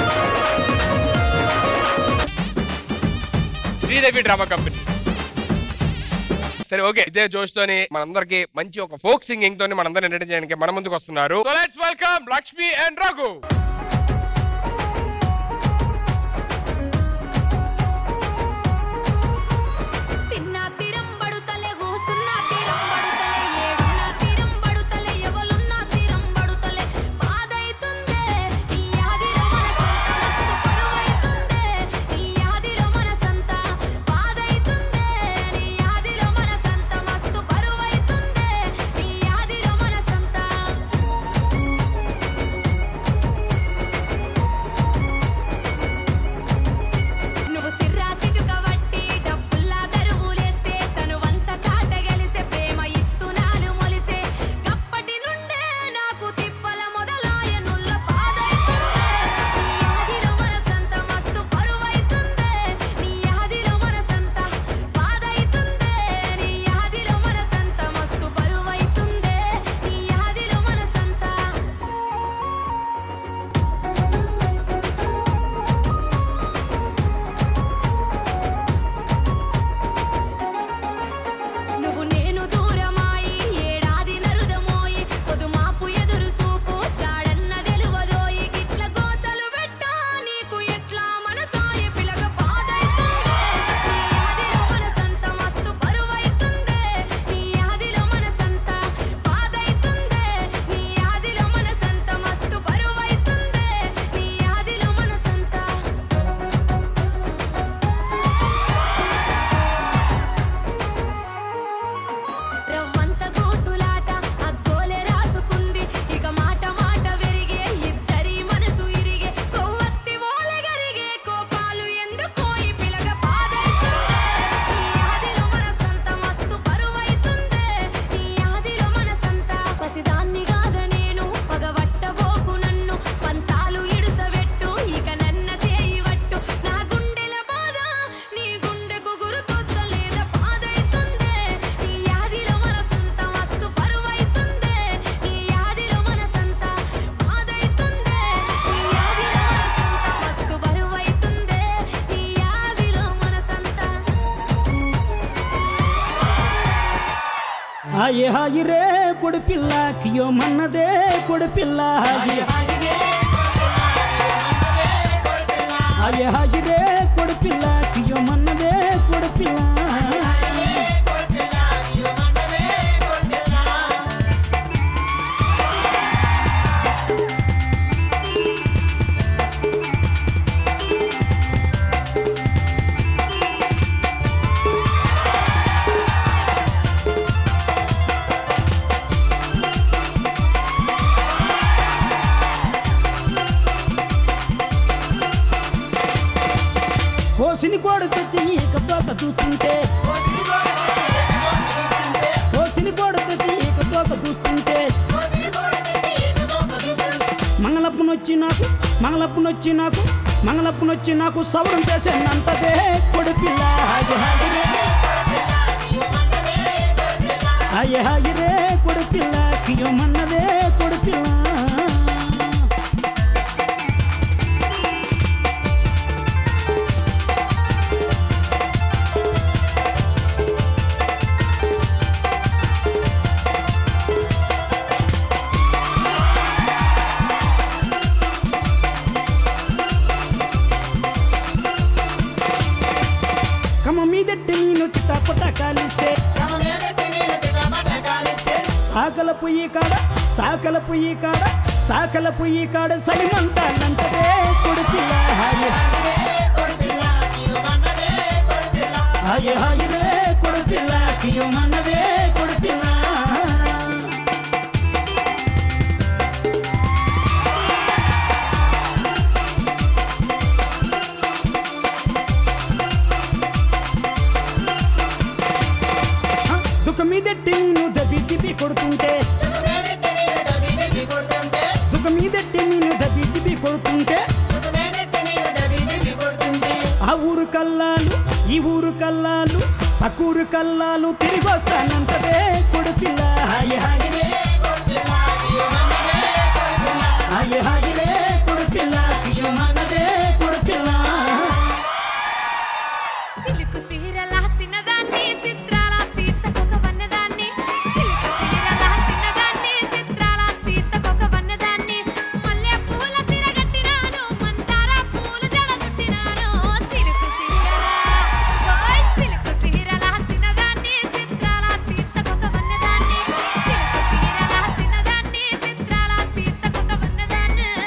M: much
A: Sridevi drama company సరే ఓకే ఇదే జోష్ తోని మనందరికి మంచి ఒక ఫోక్ సింగింగ్ తోని మనందరం ఎంటర్టైన్ చేయడానికి మన ముందుకు వస్తున్నారు so let's welcome Lakshmi and Raghu
C: తిన్నా తీరం బడుతలే కూసున్నా తీరం బడుతలే ఏడున్నా తీరం బడుతలే ఎవలున్నా తీరం బడుతలే బాధైతుందే ఈ ఆదిలో మనసంతా మస్తు పరువైతుందే ఈ ఆదిలో మనసంతా బాధైతుందే నీ ఆదిలో మనసంతా మస్తు పరువైతుందే ఈ ఆదిలో మనసంతా నువ్వు సిర్రా సిటుక వట్టి డబ్బుల్లా దరువులేస్తే తను వంత కాట గెలిసే ప్రేమ ఇత్తునాలు మొలిసే కప్పటి నుండే నాకు తిప్పల మొదలాయ నుల్ల బాధైతుందే నీ ఆదిలో మనసంత మస్తు పరువైతుందే నీ ఆదిలో మనసంత బాధైతుందే నీ ఆదిలో మనసంత మస్తు పరువైతుందే నీ ఆదిలో మనసంత నువ్వు నేను దూరమాయి ఏడాది నరుదమోయి పొదుమాపు ఎదురు సూపు జాడన్న తెలువదోయి గిట్ల గోసలు పెట్టా నీకు ఎట్లా మనసాయి పిలగ బాధైతుందే నీ ఆదిలో మనసంత మస్తు బరువైతుందే నీ ఆదిలో మనసంత బాధైతుందే నీ ఆదిలో మనసంత మస్తు బరువైతుందే నీ ఆదిలో మనసంత రవ్వంత గోసులాట అద్దోలే రాసుకుంది ఇక మాట మాట వెరిగే ఇద్దరి మనసు ఇరిగే కొవ్వొత్తి ఓలె గరిగే కోపాలు ఎందుకో ఈ పిలగ బాధైతుందే నీ ఆదిలో మనసంత మస్తు బరువైతుందే నీ ఆదిలో మనసంత పసిదాన్ని కాద నేను పగవట్టబోకు నన్ను పంతాలు ఇడుసబెట్టు ఇక నన్న సేయివట్టు నా గుండెల బాధ నీ గుండెకు గురుతొస్తలేద బాధైతుందే నీ ఆదిలో మనసంత మస్తు బరువైతుందే నీ ఆదిలో మనసంత బాధైతుందే నీ ఆదిలో మనసంత మస్తు బరువైతుందే నీ ఆదిలో మనసంత
P: హాయి హాయి రే కొడి పిల్ల కియో మన్నదే కొడి పిల్ల హాయి హాయి హాయి రే కొడి పిల్ల కియో మన్నదే కొడి పిల్ల కోసిని కోడు తెచ్చి ఈక తోక చూస్తుంటే కోసిని కోడు తెచ్చి ఈక తోక చూస్తుంటే మంగళప్పునొచ్చి నాకు మంగళప్పునొచ్చి నాకు మంగళప్పునొచ్చి నాకు సవరం చేసేనంతదే కొడి పిల్ల హాయి హాయి రే హాయి హాయి రే కొడి పిల్ల కియమన్నదే కొడి పిల్ల కమ మీదట్టి నేను చిట్టపట కాలిస్తే సాకల పొయ్యి కాడ సాకల పొయ్యి కాడ సాకల పొయ్యి కాడ సలిమంటానంటదే కొడుపిల్ల హాయి హాయి హాయి రే కొడుపిల్ల కియమన్నదే కొడుపిల్ల దుఃఖ మీదెట్టి నేను దబి దిబి కొడుతుంటే దుఃఖ మీదెట్టి నేను దబి దిబి కొడుతుంటే ఆ ఊరు కల్లాలు ఈ ఊరు కల్లాలు పక్కూరు కల్లాలు తిరిగి వస్తానంటదే కొడుపిల్ల హాయి హాయి రే హాయి హాయి రే కొడుపిల్ల కియమన్నదే కొడుపిల్ల
Q: సిలుకు సిహిరల సిన్నదాన్ని చిత్రాల సీతకొక వన్నదాన్ని సిలుకు సిహిరల సిన్నదాన్ని చిత్రాల సీతకొక వన్నదాన్ని మల్లె పూల సిరగట్టినాను మందార పూలు జడ చుట్టినాను సిలుకు సిహిరల ఓయ్ సిలుకు సిహిరల సిన్నదాన్ని చిత్రాల సీతకొక వన్నదాన్ని సిలుకు సిహిరల సిన్నదాన్ని చిత్రాల సీతకొక వన్నదాన్ని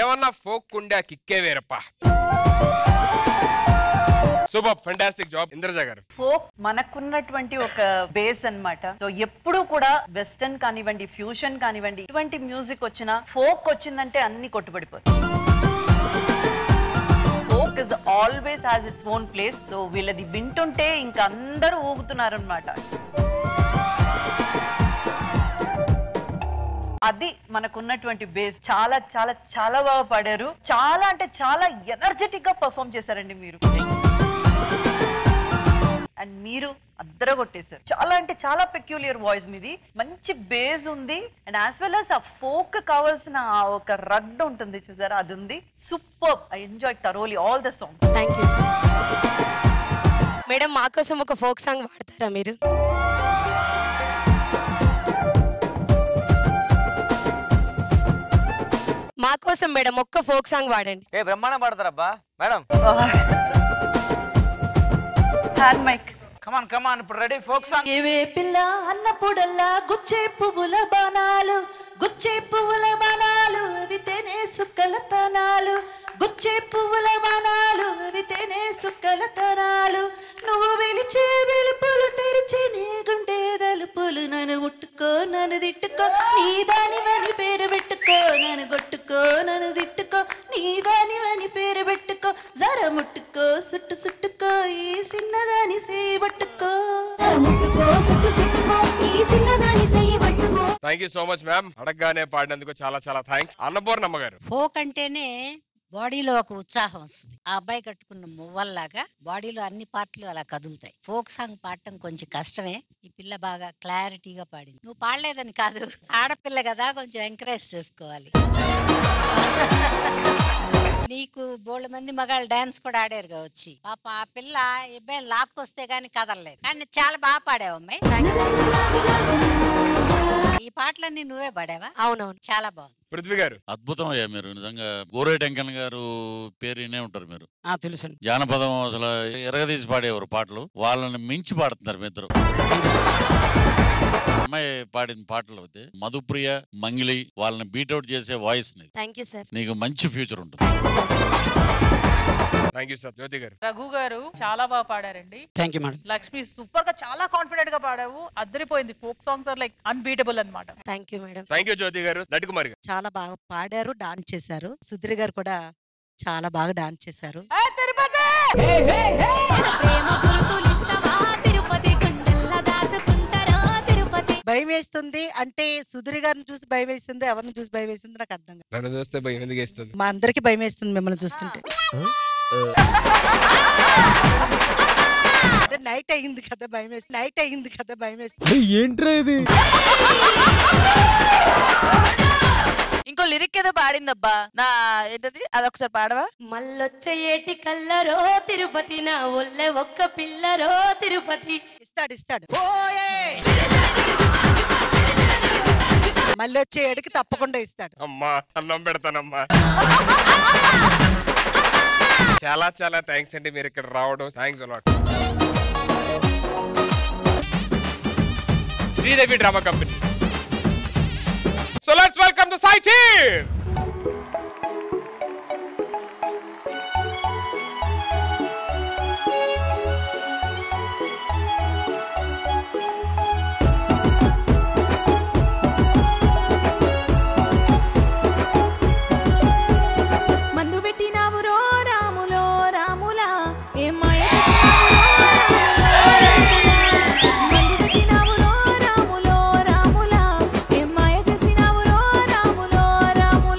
A: ఏమన్నా ఫోక్ ఉండే ఆ కిక్కే వేరప్ప సూపర్ ఫెంటాస్టిక్ జాబ్ ఇంద్రజ గారు
B: ఫోక్ మనకున్నటువంటి ఒక బేస్ అన్నమాట సో ఎప్పుడు కూడా వెస్టర్న్ కానివ్వండి ఫ్యూషన్ కానివ్వండి ఇటువంటి మ్యూజిక్ వచ్చినా ఫోక్ వచ్చిందంటే అన్ని కొట్టుబడిపోతాయి folk is always has its own place so వీళ్ళది వింటుంటే ఇంకా అందరూ ఊగుతున్నారనమాట అది మనకున్నటువంటి బేస్ చాలా చాలా చాలా బాగా పాడారు చాలా అంటే చాలా ఎనర్జెటిక్ గా పర్ఫామ్ చేశారండి మీరు అండ్ మీరు అద్దర కొట్టేశారు చాలా అంటే చాలా పెక్యులియర్ వాయిస్ మీది మంచి బేస్ ఉంది అండ్ యాజ్ వెల్ as ఆ ఫోక్ కావాల్సిన ఆ ఒక రగ్ ఉంటుంది చూసారా అది ఉంది super I enjoy thoroughly all the song
R: thank you madam మా కోసం ఒక ఫోక్ సాంగ్ పాడతారా మీరు మా కోసం మేడం ఒక్క ఫోక్ సాంగ్ పాడండి
E: ఏ బ్రహ్మాండం పాడతారబ్బా madam
B: hand mic
F: come on come on ఇప్పుడు రెడీ ఫోక్ సాంగ్
S: ఏవే పిల్ల అన్నప్పుడల్లా గుచ్చే పువ్వుల బాణాలు గుచ్చే పువ్వుల బాణాలు అవి తేనే సుక్కల తనాలు గుచ్చే పువ్వుల బాణాలు అవి తేనే సుక్కల తనాలు నువ్వు వెలిచే వెలుపులు తెరిచి నీ గుండె తలుపులు నన్ను ముట్టుకో నన్ను తిట్టుకో నీ దానివని పేరు పెట్టుకో నన్ను కొట్టుకో నన్ను తిట్టుకో నీ దానివని పేరు పెట్టుకో జర ముట్టుకో సుట్టు సుట్టుకో ఈ చిన్నదాని సేపట్టుకో ముట్టుకో సుట్టు సుట్టుకో ఈ చిన్నదాని సేపట్టుకో
A: thank you so much ma'am అడగగానే పాడినందుకు చాలా చాలా థ్యాంక్స్ అన్నపూర్ణమ్మ గారు
T: ఫోక్ అంటేనే బాడీలో ఒక ఉత్సాహం వస్తుంది ఆ అబ్బాయి కట్టుకున్న మువ్వల్లాగా బాడీలో అన్ని పార్ట్లు అలా కదులుతాయి ఫోక్ సాంగ్ పాడటం కొంచెం కష్టమే ఈ పిల్ల బాగా క్లారిటీగా పాడింది నువ్వు పాడలేదని కాదు ఆడపిల్ల కదా కొంచెం ఎంకరేజ్ చేసుకోవాలి నీకు బోళ్ళ మంది మగాళ్ళు డాన్స్ కూడా ఆడారు వచ్చి పాప ఆ పిల్ల ఇబ్బంది లాక్కొస్తే గానీ కదలలేదు కానీ చాలా బాగా పాడావు అమ్మాయి ఈ పాటలన్నీ నువ్వే పాడావా
R: అవునవును
T: చాలా బాగుంది
A: పృథ్వీ గారు
U: అద్భుతం అయ్యా మీరు నిజంగా గోరేటి వెంకన్న గారు పేరు వినే ఉంటారు మీరు
N: ఆ, తెలుసండి
U: జానపదం అసలు ఎరగదీసి పాడేవారు పాటలు వాళ్ళని మించి పాడుతున్నారు మీ ఇద్దరు అమ్మాయి పాడిన పాటలు అయితే మధుప్రియ మంగిలి వాళ్ళని బీట్అవుట్ చేసే వాయిస్ ని
R: థ్యాంక్ యూ సార్
U: నీకు మంచి ఫ్యూచర్ ఉంటుంది
A: థ్యాంక్ యూ సార్ జ్యోతి గారు
H: రఘు గారు చాలా బాగా పాడారండి
N: thank you madam
H: Lakshmi super గా చాలా కాన్ఫిడెంట్ గా పాడావు అద్దరిపోయింది folk songs are like unbeatable అన్నమాట
R: thank you madam
A: thank you Jyothi గారు నటికుమారి గారు
S: చాలా బాగా పాడారు డాన్స్ చేశారు సుధీర్ గారు కూడా చాలా బాగా డాన్స్ చేశారు
Q: ప్రేమ గురుతులిస్తావా తిరుపతి గుండెల్లా దాచుకుంటారో తిరుపతి
S: భయం వేస్తుంది అంటే సుధీర్ గారిని చూసి భయం వేస్తుంది ఎవరిని చూసి భయం వేస్తుంది నాకు అర్థం కాదు
A: నన్ను చూస్తే భయం ఎందుకు వేస్తుంది
S: మా అందరికి భయం వేస్తుంది మిమ్మల్ని చూస్తుంటే నైట్ అయింది కదా భయం వేస్తుంది నైట్ అయింది కదా భయం వేస్తుంది
P: ఏంట్రా ఇది
H: ఇంకో లిరిక్ ఏదో పాడిందబ్బా నా ఏంటది అదొకసారి పాడవా
R: మల్లొచ్చే ఏటి కల్లరో తిరుపతి నా ఒళ్ళే ఒక్క పిల్లరో తిరుపతి
S: ఇస్తాడు ఇస్తాడు మళ్ళీ వచ్చే ఏడుకి తప్పకుండా ఇస్తాడు
A: అమ్మా అన్నం పెడతానమ్మా చాలా చాలా థ్యాంక్స్ అండి మీరు ఇక్కడ రావడం thanks a lot Sridevi drama company so let's welcome the సైట్
Q: మందు పెట్టినావు రో రాములో రాములా ఏం మాయ మందు పెట్టినావు రో రాములో రాములా ఏం మాయ చేసినావు రో రాములో రాములా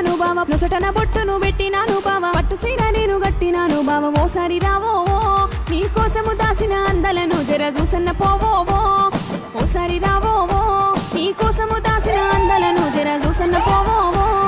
Q: పెట్టినాను బావ నొసటన బొట్టును పెట్టినాను బావ పట్టు సీర నేను గట్టినాను బావ ఓసారి రావో నీ కోసము దాసిన అందలను జర చూసన్న పోవో ఓసారి రావో నీ కోసము దాసిన అందలను జర చూసన్న పోవో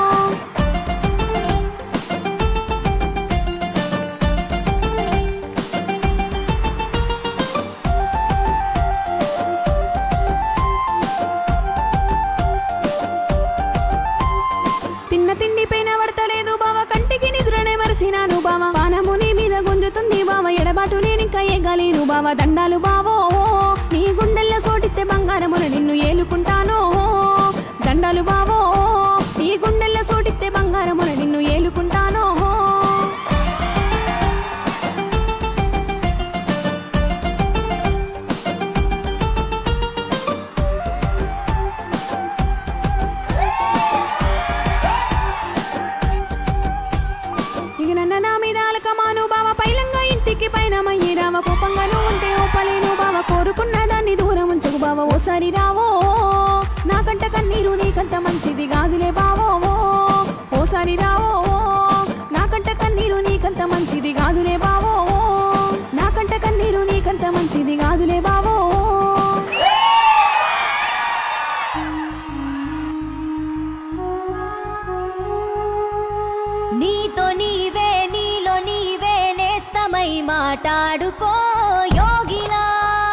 Q: తిన్న తిండి పైన పడతలేదు బావ కంటికి నిద్రనే మరిసినాను బావ పానము నీ మీద గుంజుతుంది బావ ఎడబాటు నేను ఇంకా ఎగలేను బావ దండాలు బావో నీ గుండెల్లో సోటితే బంగారమున నిన్ను ఏలుకుంటాను దండాలు బావో నీ గుండెల్లో సోటితే బంగారమున నిన్ను ఏలుకుంటాను ఇక నన్న నా మీద అలకమాను బావ పైలంగా ఇంటికి పైన మయ్యి రావ కోపంగా నువ్వు ఉంటే ఓపలేను బావ కోరుకున్న దాన్ని దూరం ఉంచకు బావ ఓసారి రావో నాకంట కన్నీరు నీకంత మంచిది కాదులే బావో ఓసారి రావో నాకంట కన్నీరు నీకంత మంచిది కాదులే బావో నాకంట కన్నీరు నీకంత మంచిది కాదులే బావో
G: నీతో నీవే నీలో నీవే నేస్తమై మాట్లాడుకో యోగిలా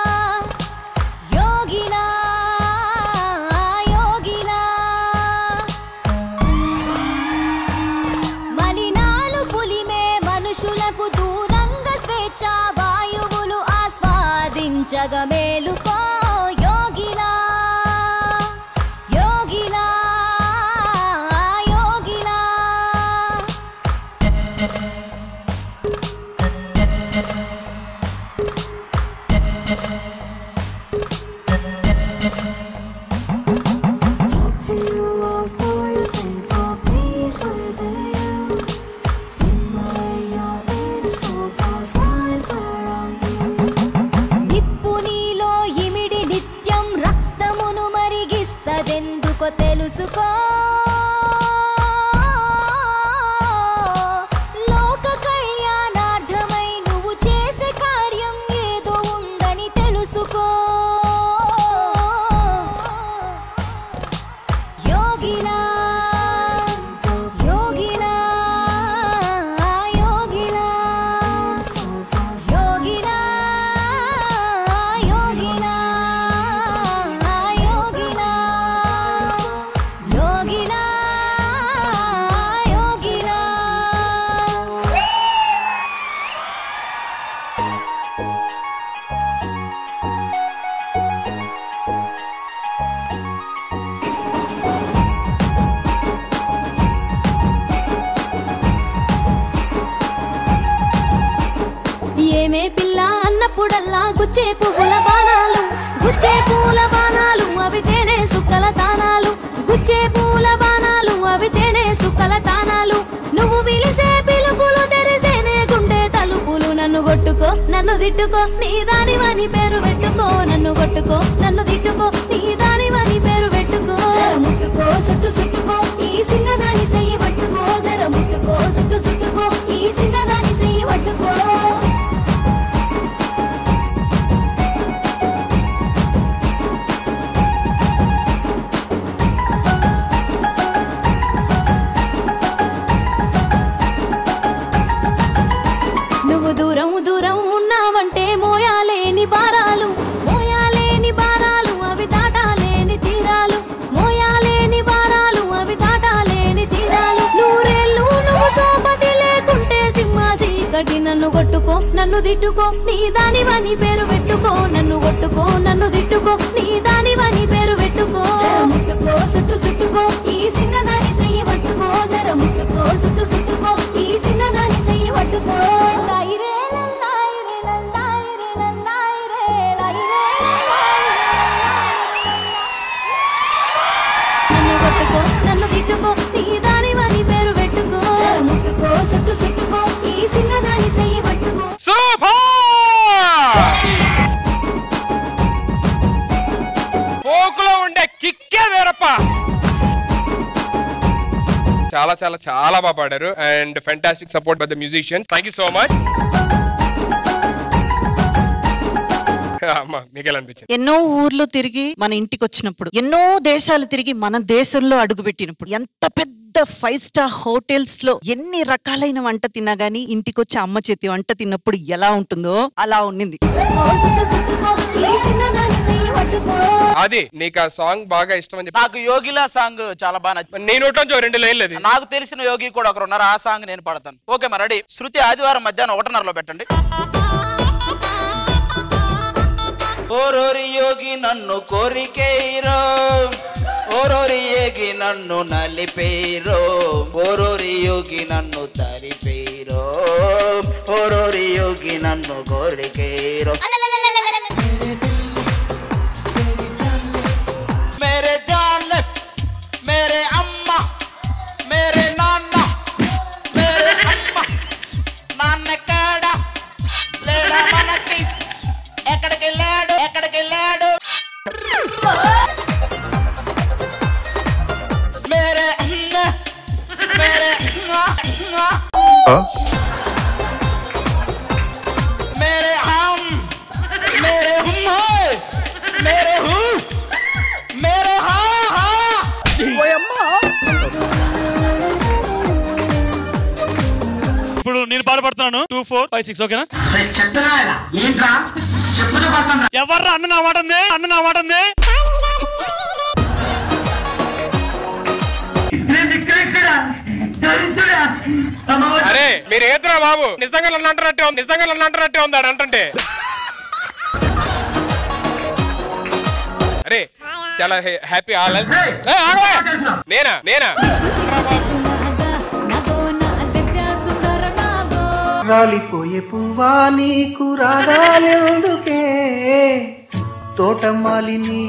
G: యోగిలా యోగిలా మలినాలు పులిమే మనుషులకు దూరంగా స్వేచ్ఛ వాయువులు ఆస్వాదించగ మేలుకో యోగిలా యోగిలా యోగిలా
Q: Talk to you all for your thing for peace within you. Simmer your inner soul for fire, fire on you.
G: నిప్పు నీలో ఇమిడి నిత్యం రక్తమును మరిగిస్తదెందుకో తెలుసుకో లోక కళ్యాణార్థమై నువ్వు చేసే కార్యం ఏదో ఉందని తెలుసుకో యోగిలా యోగిలా యోగిలా యోగిలా యోగిలా యోగిలా యోగిలా యోగిలా
Q: ఏమే పిల్ల అన్నప్పుడల్లా గుచ్చే పువ్వుల బాణాలు గుచ్చే పూల బాణాలు అవి తేనె సుక్కల తానాలు గుచ్చే పూల బాణాలు అవి తేనె సుక్కల తానాలు నువ్వు పిలిసే పిలుపులు తెరిసేనే గుండె తలుపులు నన్ను కొట్టుకో నన్ను తిట్టుకో నీ దానివని పేరు పెట్టుకో నన్ను కొట్టుకో నన్ను తిట్టుకో నీ దానివని పేరు పెట్టుకో జర ముట్టుకో సుట్టు సుట్టుకో ఈ సింగదాని సెయ్యి పట్టుకో జర ముట్టుకో సుట్టు సుట్టుకో ఈ సింగదాని సెయ్యి పట్టుకో నువ్వు దూరం దూరం ఉన్నావంటే మోయాలేని భారాలు మోయాలేని భారాలు అవి దాటాలేని తీరాలు మోయాలేని భారాలు అవి దాటాలేని తీరాలు నూరేళ్ళు నువ్వు సోపతి లేకుంటే సింహ చీకటి నన్ను కొట్టుకో నన్ను తిట్టుకో నీ దానివని పేరు పెట్టుకో నన్ను కొట్టుకో నన్ను తిట్టుకో నీ దానివని పేరు పెట్టుకో జర ముట్టుకో సుట్టు సుట్టుకో ఈ సింగదాని సెయ్యి పట్టుకో జర ముట్టుకో సుట్టు సుట్టుకో ఈ సింగదాని సెయ్యి పట్టుకో
G: లైరే లల్లాయిరే లల్లాయిరే లల్లాయిరే లైరే
Q: నన్ను కొట్టుకో నన్ను తిట్టుకో నీ దానివని పేరు పెట్టుకో జర ముట్టుకో సుట్టు సుట్టుకో ఈ సింగదాని సెయ్యి పట్టుకో
A: ఫోక్ లో ఉండే కిక్కే వేరప్ప చాలా చాలా చాలా చాలా బాగా పాడారు and fantastic support by the musician thank you so much అమ్మా మీకు ఎలా అనిపించింది
B: ఎన్నో ఊర్లు తిరిగి మన ఇంటికి వచ్చినప్పుడు ఎన్నో దేశాలు తిరిగి మన దేశంలో అడుగుపెట్టినప్పుడు ఎంత పెద్ద ఫైవ్ స్టార్ హోటల్స్ లో ఎన్ని రకాలైన వంట తిన్నా గానీ ఇంటికి వచ్చి అమ్మ చేతి వంట తిన్నప్పుడు ఎలా ఉంటుందో అలా ఉండింది
A: అది నీకు ఆ సాంగ్ బాగా ఇష్టం అని చెప్పి
F: నాకు యోగిలా సాంగ్ చాలా బాగా నచ్చింది
A: నీ నోట్లో రెండు లైన్లు అది
F: నాకు తెలిసిన యోగి కూడా ఒకరు ఉన్నారు ఆ సాంగ్ నేను పాడతాను ఓకే మరి రెడీ శృతి ఆదివారం మధ్యాహ్నం ఒకటిన్నరలో పెట్టండి ఓరోరి యోగి నన్ను కోరికేరో ఓరోరి యోగి నన్ను నలిపేరో ఓరోరి యోగి నన్ను తరిపేరో ఓరోరి యోగి నన్ను కోరికేరో మేరే జాన్ మేరే అమ్మ మేరే నాన్న మేరే అమ్మ నాన్న కాడ లేడా మనకి ఎక్కడికి వెళ్ళాడు ఎక్కడికి వెళ్ళాడు మేరే అన్న మేరే అన్న మేరే హమ్ మేరే హుమ్ హై మేరే హూ మేరే హా హా
D: ఇప్పుడు నేను పాడబడుతున్నాను టూ ఫోర్ ఫైవ్ సిక్స్ ఓకేనా ఎవర్రా అన్న నా మాట ఉంది అన్న నా మాట ఉంది
A: అరే మీరు ఏతురా బాబు నిజంగా నన్ను అంటున్నట్టే ఉంది నిజంగా నన్ను అంటున్నట్టే ఉంది ఆడు అంటుంటే అరే చాలా హ్యాపీ ఆల్ నేనా నేనా
V: రాలిపోయే పువ్వా నీకు రాగాలెందుకే తోటమాలిని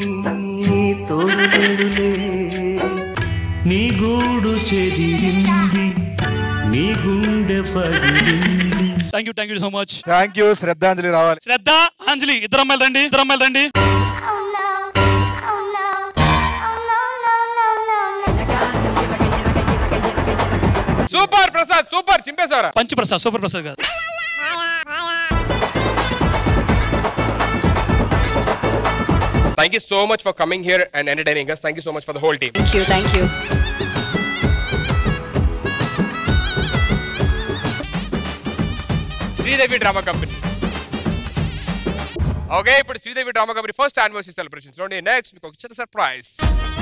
V: తోడులేడులే నీ గూడు చెదిరింది నీ గుండె పగిలింది
D: thank you thank you so much
O: thank you శ్రద్ధాంజలి రావాలి
D: శ్రద్ధ అంజలి ఇద్దరు అమ్మాయిలు రండి ఇద్దరు అమ్మాయిలు రండి
A: సూపర్ ప్రసాద్ సూపర్ చింపేశారా
D: పంచి ప్రసాద్ సూపర్ ప్రసాద్ గారు
A: thank you so much for coming here and entertaining us thank you so much for the whole team
B: thank you thank you
A: Sridevi drama company okay ఇప్పుడు Sridevi drama company first anniversary celebration చూడండి next మీకు ఒక చిన్న surprise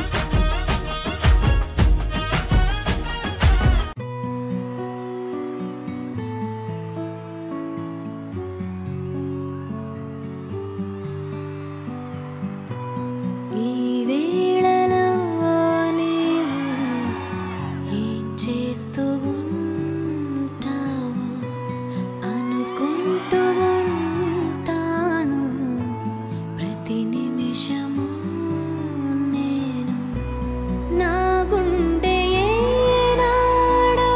G: ఈ వేళలో నీవు ఏం చేస్తూ ఉంటావు అనుకుంటూ ఉంటాను ప్రతి నిమిషము నేను నా గుండె ఏనాడో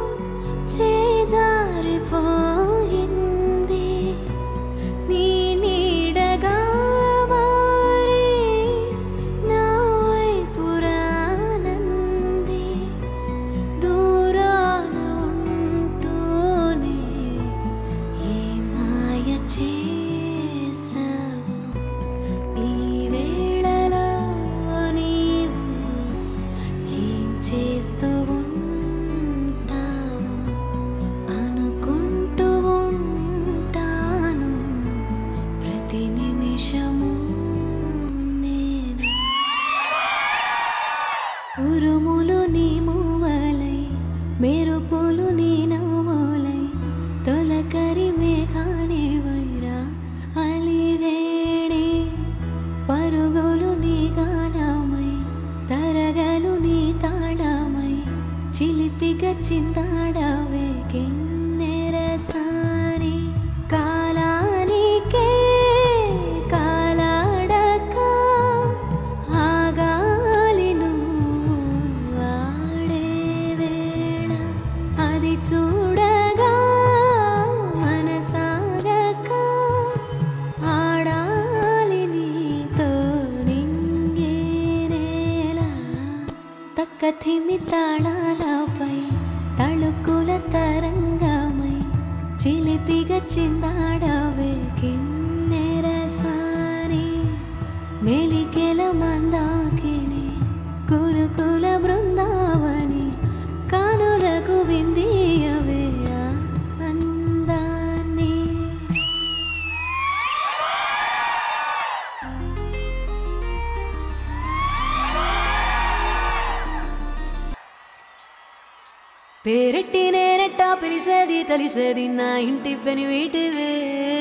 G: చేజారిపోయింది నీ నీడగా మారి నా వైపు రానంది దూరాన ఉంటూనే ఏ మాయ చేసావు ఈ వేళలో నీవు ఏం చేస్తూ ఉంటావు అనుకుంటూ ఉంటాను ప్రతి నిమిషము నేను ఉరుములు నీ మూవలై మెరుపులు నీ నవ్వులై తొలకరి మేఘానే వైరా అలివేణి పరుగులు నీ గానమై తరగలు నీ తాళమై చిలిపిగా చిందాడవే కిన్నెరసాని కాలానికే కాలాడక ఆగాలి నువ్వు ఆడే వేళ అది చూడగా మనసాగక ఆడాలి నీతో నింగే నేల తక్క థిమి తాళాల చిందాడవే కిన్నెరసాని మెలికెల మందాకిని కులుకుల బృందావని కానులకు విందియవే ఆ అందాన్ని పేరెట్టి నేనెట్టా పిలిసేది తెలిసేది నా ఇంటి పని వీటివే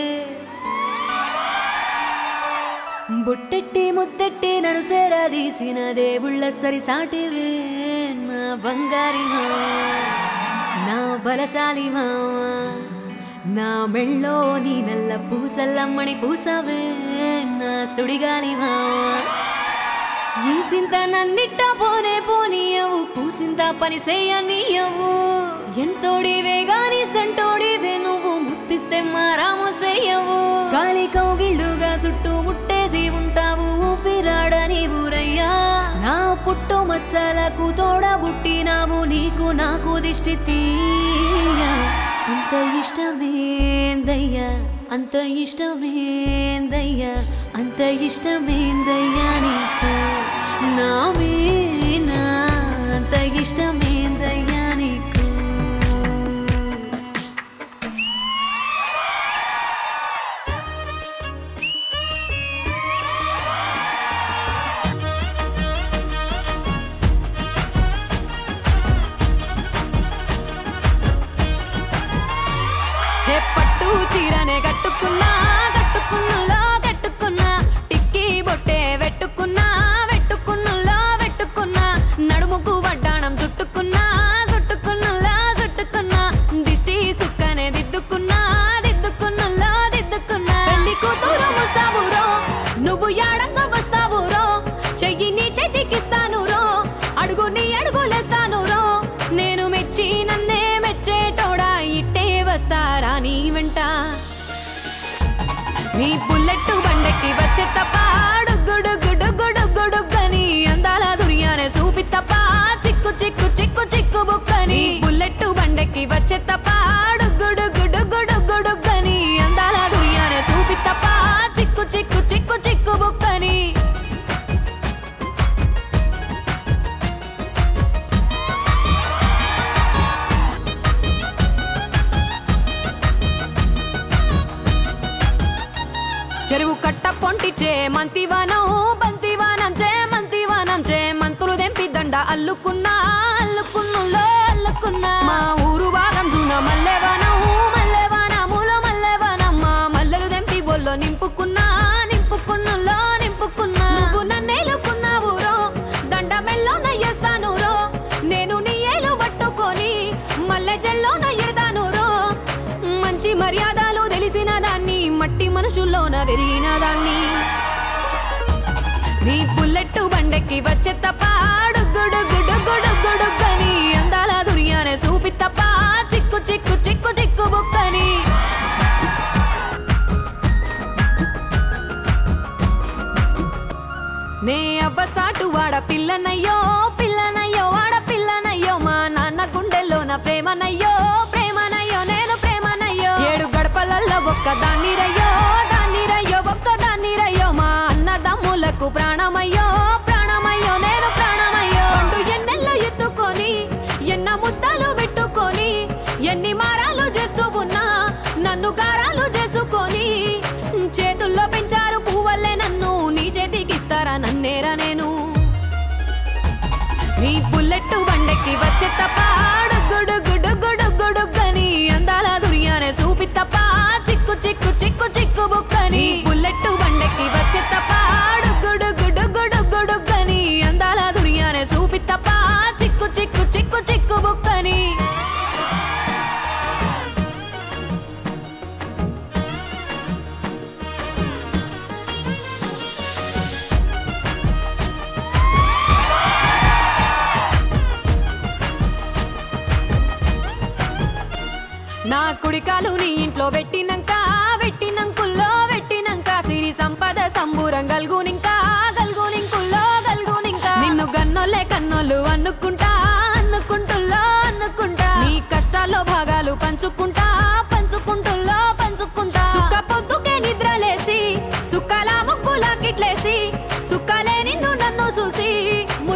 G: బుట్టెట్టి ముద్దెట్టి నన్ను సేరాదీసిన దేవుళ్ళ సరిసాటివే నా బంగారి మావా నా బలశాలి మావా నా మెళ్ళో నీ నల్ల పూసల్లమ్మని పూసవే నా సుడిగాలి మావా ఈ సింత నన్నిట్ట పోనే పోనీయవు పూసింత పని చేయనీయవు ఎంతోడివే గాని సంటోడివే నువ్వు ముత్తిస్తే మారామోసేయవు గాలి కౌగిళ్ళుగా చుట్టూ ముట్టేసి ఉంటావు ఊపిరాడని ఊరయ్యా నా పుట్టు మచ్చలకు తోడబుట్టినావు నీకు నాకు దిష్టి తీయ అంత ఇష్టమేందయ్యా అంత ఇష్టమేందయ్యా అంత ఇష్టమేందయ్యా నీకు నా మీనా అంత ఇష్టమేందయ్యా నీకు హే పట్టు చీరనే కట్టుకున్నా కట్టుకున్నలో కట్టుకున్నా టిక్కీ బొట్టే వెట్టుకున్నా వెట్టుకున్నలో వెట్టుకున్నా నడుముకు వడ్డాణం చుట్టుకున్నా చుట్టుకున్నలో చుట్టుకున్నా దిష్టి సుక్కనే దిద్దుకున్నా దిద్దుకున్నలో దిద్దుకున్నా పెళ్లి కూతురు ముస్తాబురో నువ్వు యాడంగా వస్తావురో చెయ్యి నీ చేతికిస్తాను రో అడుగు నీ అడుగులేస్తాను రో నేను మెచ్చి నన్నే మెచ్చేటోడా ఇట్టే వస్తారా నీ వెంట నీ బుల్లెట్ బండెక్కి వచ్చే తప్ప గుడుగుడుగుడుగుడుగుడుగని అందాల దుర్యానే చూపి తప్ప చిక్కు చిక్కు చిక్కు చిక్కు బుక్కని బుల్లెట్ బండెక్కి వచ్చే తప్ప గుడుగుడుగుడుగుడుగని అందాల దుర్యానే చూపి తప్ప చిక్కు చిక్కు చిక్కు చిక్కు బుక్కని చెరువు కట్ట పొంటిచే మంతివానం బంతివానం చే మంతివానం చే మంతులు దెంపి దండ అల్లుకున్నా అల్లుకున్నులో అల్లుకున్నా మా ఊరు భాగం జూన మల్లెవానం మల్లెవానములో మల్లెవానం మా మల్లెలు దెంపి బొల్లో నింపుకున్నా నింపుకున్నులో నింపుకున్నా నువ్వు నన్నేలుకున్నావు రో దండ మెల్లో నయ్యేస్తాను రో నేను నీ ఏలు పట్టుకొని మల్లె జల్లో నయ్యేదాను రో మంచి మర్యాదలు తెలిసిన దాన్ని మట్టి మనుషుల్లోన పెరిగిన దాన్ని నీ బుల్లెట్ బండెక్కి వచ్చే తప్ప గుడుగుడుగుడుగుడుగుడుగని అందాల దుర్యానే చూపి తప్ప చిక్కు చిక్కు చిక్కు చిక్కు బుక్కని నే అవ్వ సాటు వాడ పిల్లనయ్యో పిల్లనయ్యో వాడ పిల్లనయ్యో మా నాన్న గుండెల్లో నా ప్రేమనయ్యో ప్రేమనయ్యో నేను ప్రేమనయ్యో ఏడు గడపలల్లో ఒక్క దాన్ని రయ్యో దాన్ని రయ్యో ఒక్క దాన్ని రయ్యో మా అన్నదమ్ములకు ప్రాణమయ్యో ప్రాణమయ్యో నేను ప్రాణమయ్యో అంటూ ఎన్నెల్లో ఎత్తుకొని ఎన్న ముద్దలు పెట్టుకొని ఎన్ని మారాలు చేస్తూ ఉన్నా నన్ను గారాలు చేసుకొని చేతుల్లో పెంచారు పువ్వల్లే నన్ను నీ చేతికిస్తారా నన్నేరా నేను నీ బుల్లెట్ బండెక్కి వచ్చే తప్ప గుడుగుడుగుడుగుడుగని అందాల దుర్యానే చూపి తప్ప చిక్కు చిక్కు చిక్కు చిక్కు బుక్కని బుల్లెట్ బండెక్కి వచ్చే తప్ప గుడుగుడుగుడుగుడుగని అందాల దుర్యానే చూపి తప్ప చిక్కు చిక్కు చిక్కు చిక్కు బుక్కని నా కుడికాలు నీ ఇంట్లో పెట్టినంక పెట్టినంకుల్లో పెట్టినంక సిరి సంపద సంబూరం గల్గునింకా గల్గునింకుల్లో గల్గునింకా నిన్ను గన్నోలే కన్నోలు అనుకుంటా అనుకుంటుల్లో అనుకుంటా నీ కష్టాల్లో భాగాలు పంచుకుంటా పంచుకుంటుల్లో పంచు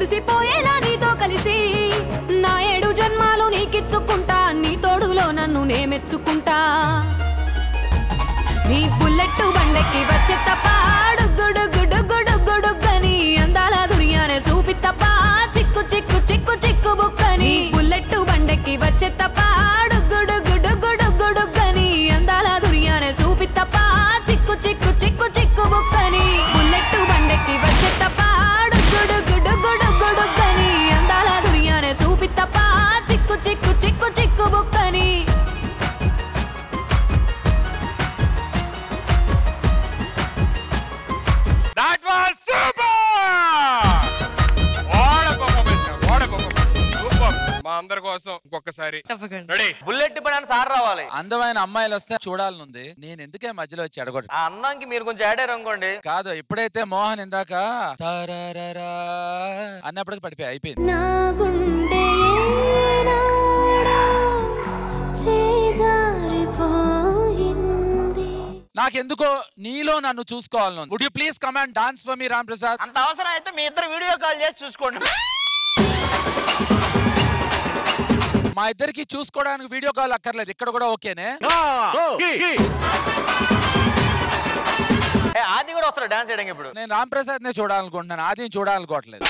G: మురిసిపోయేలా నీతో కలిసి నా ఏడు జన్మాలు నీకిచ్చుకుంటా నీ తోడులో నన్ను నే మెచ్చుకుంటా నీ బుల్లెట్ బండెక్కి వచ్చే తప్ప డుగ్గుడుగ్గుడుగ్గుడుగ్గుడుగ్గని అందాల దునియానే చూపి తప్ప చిక్కు చిక్కు చిక్కు చిక్కు బుక్కని బుల్లెట్ బండెక్కి వచ్చే తప్ప డుగ్గుడుగ్గుడుగ్గుడుగ్గుడుగ్గని అందాల దునియానే చూపి తప్ప చిక్కు చిక్కు చిక్కు చిక్కు బుక్కని బుల్లెట్ బండెక్కి వచ్చే తప్ప డుగ్గుడుగ్గుడుగ్గుడుగ్గుడుగ్గని అందాల దునియానే చూపి తప్ప చిక్కు చిక్కు చిక్కు చిక్కు బుక్కని
A: that was super what a performance what a performance super మా అందరి కోసం ఇంకొకసారి రెడీ
E: బుల్లెట్ పడానికి సార్ రావాలి
J: అందమైన అమ్మాయిలు వస్తే చూడాలనుంది నేను ఎందుకే మధ్యలో వచ్చి అడగొట్టు
E: ఆ అందానికి మీరు కొంచెం యాడ్ అయ్యారు అనుకోండి
J: కాదు ఎప్పుడైతే మోహన్ ఇందాక తరరరా అన్నప్పటికి పడిపోయి అయిపోయింది
Q: నా గుండె ఏనాడో చేజారిపోయింది
J: నాకెందుకో నీలో నన్ను చూసుకోవాలను would you please come and dance for me Ram Prasad
F: అంత అవసరం అయితే మీ ఇద్దరు వీడియో కాల్ చేసి చూసుకోండి
J: మా ఇద్దరికి చూసుకోవడానికి వీడియో కాల్ అక్కర్లేదు ఇక్కడ కూడా ఓకేనే
E: ఏ, ఆది కూడా వస్తారు డాన్స్ చేయడానికి ఇప్పుడు
J: నేను రామ్ ప్రసాద్ నే చూడాలనుకుంటున్నాను ఆది చూడాలనుకోవట్లేదు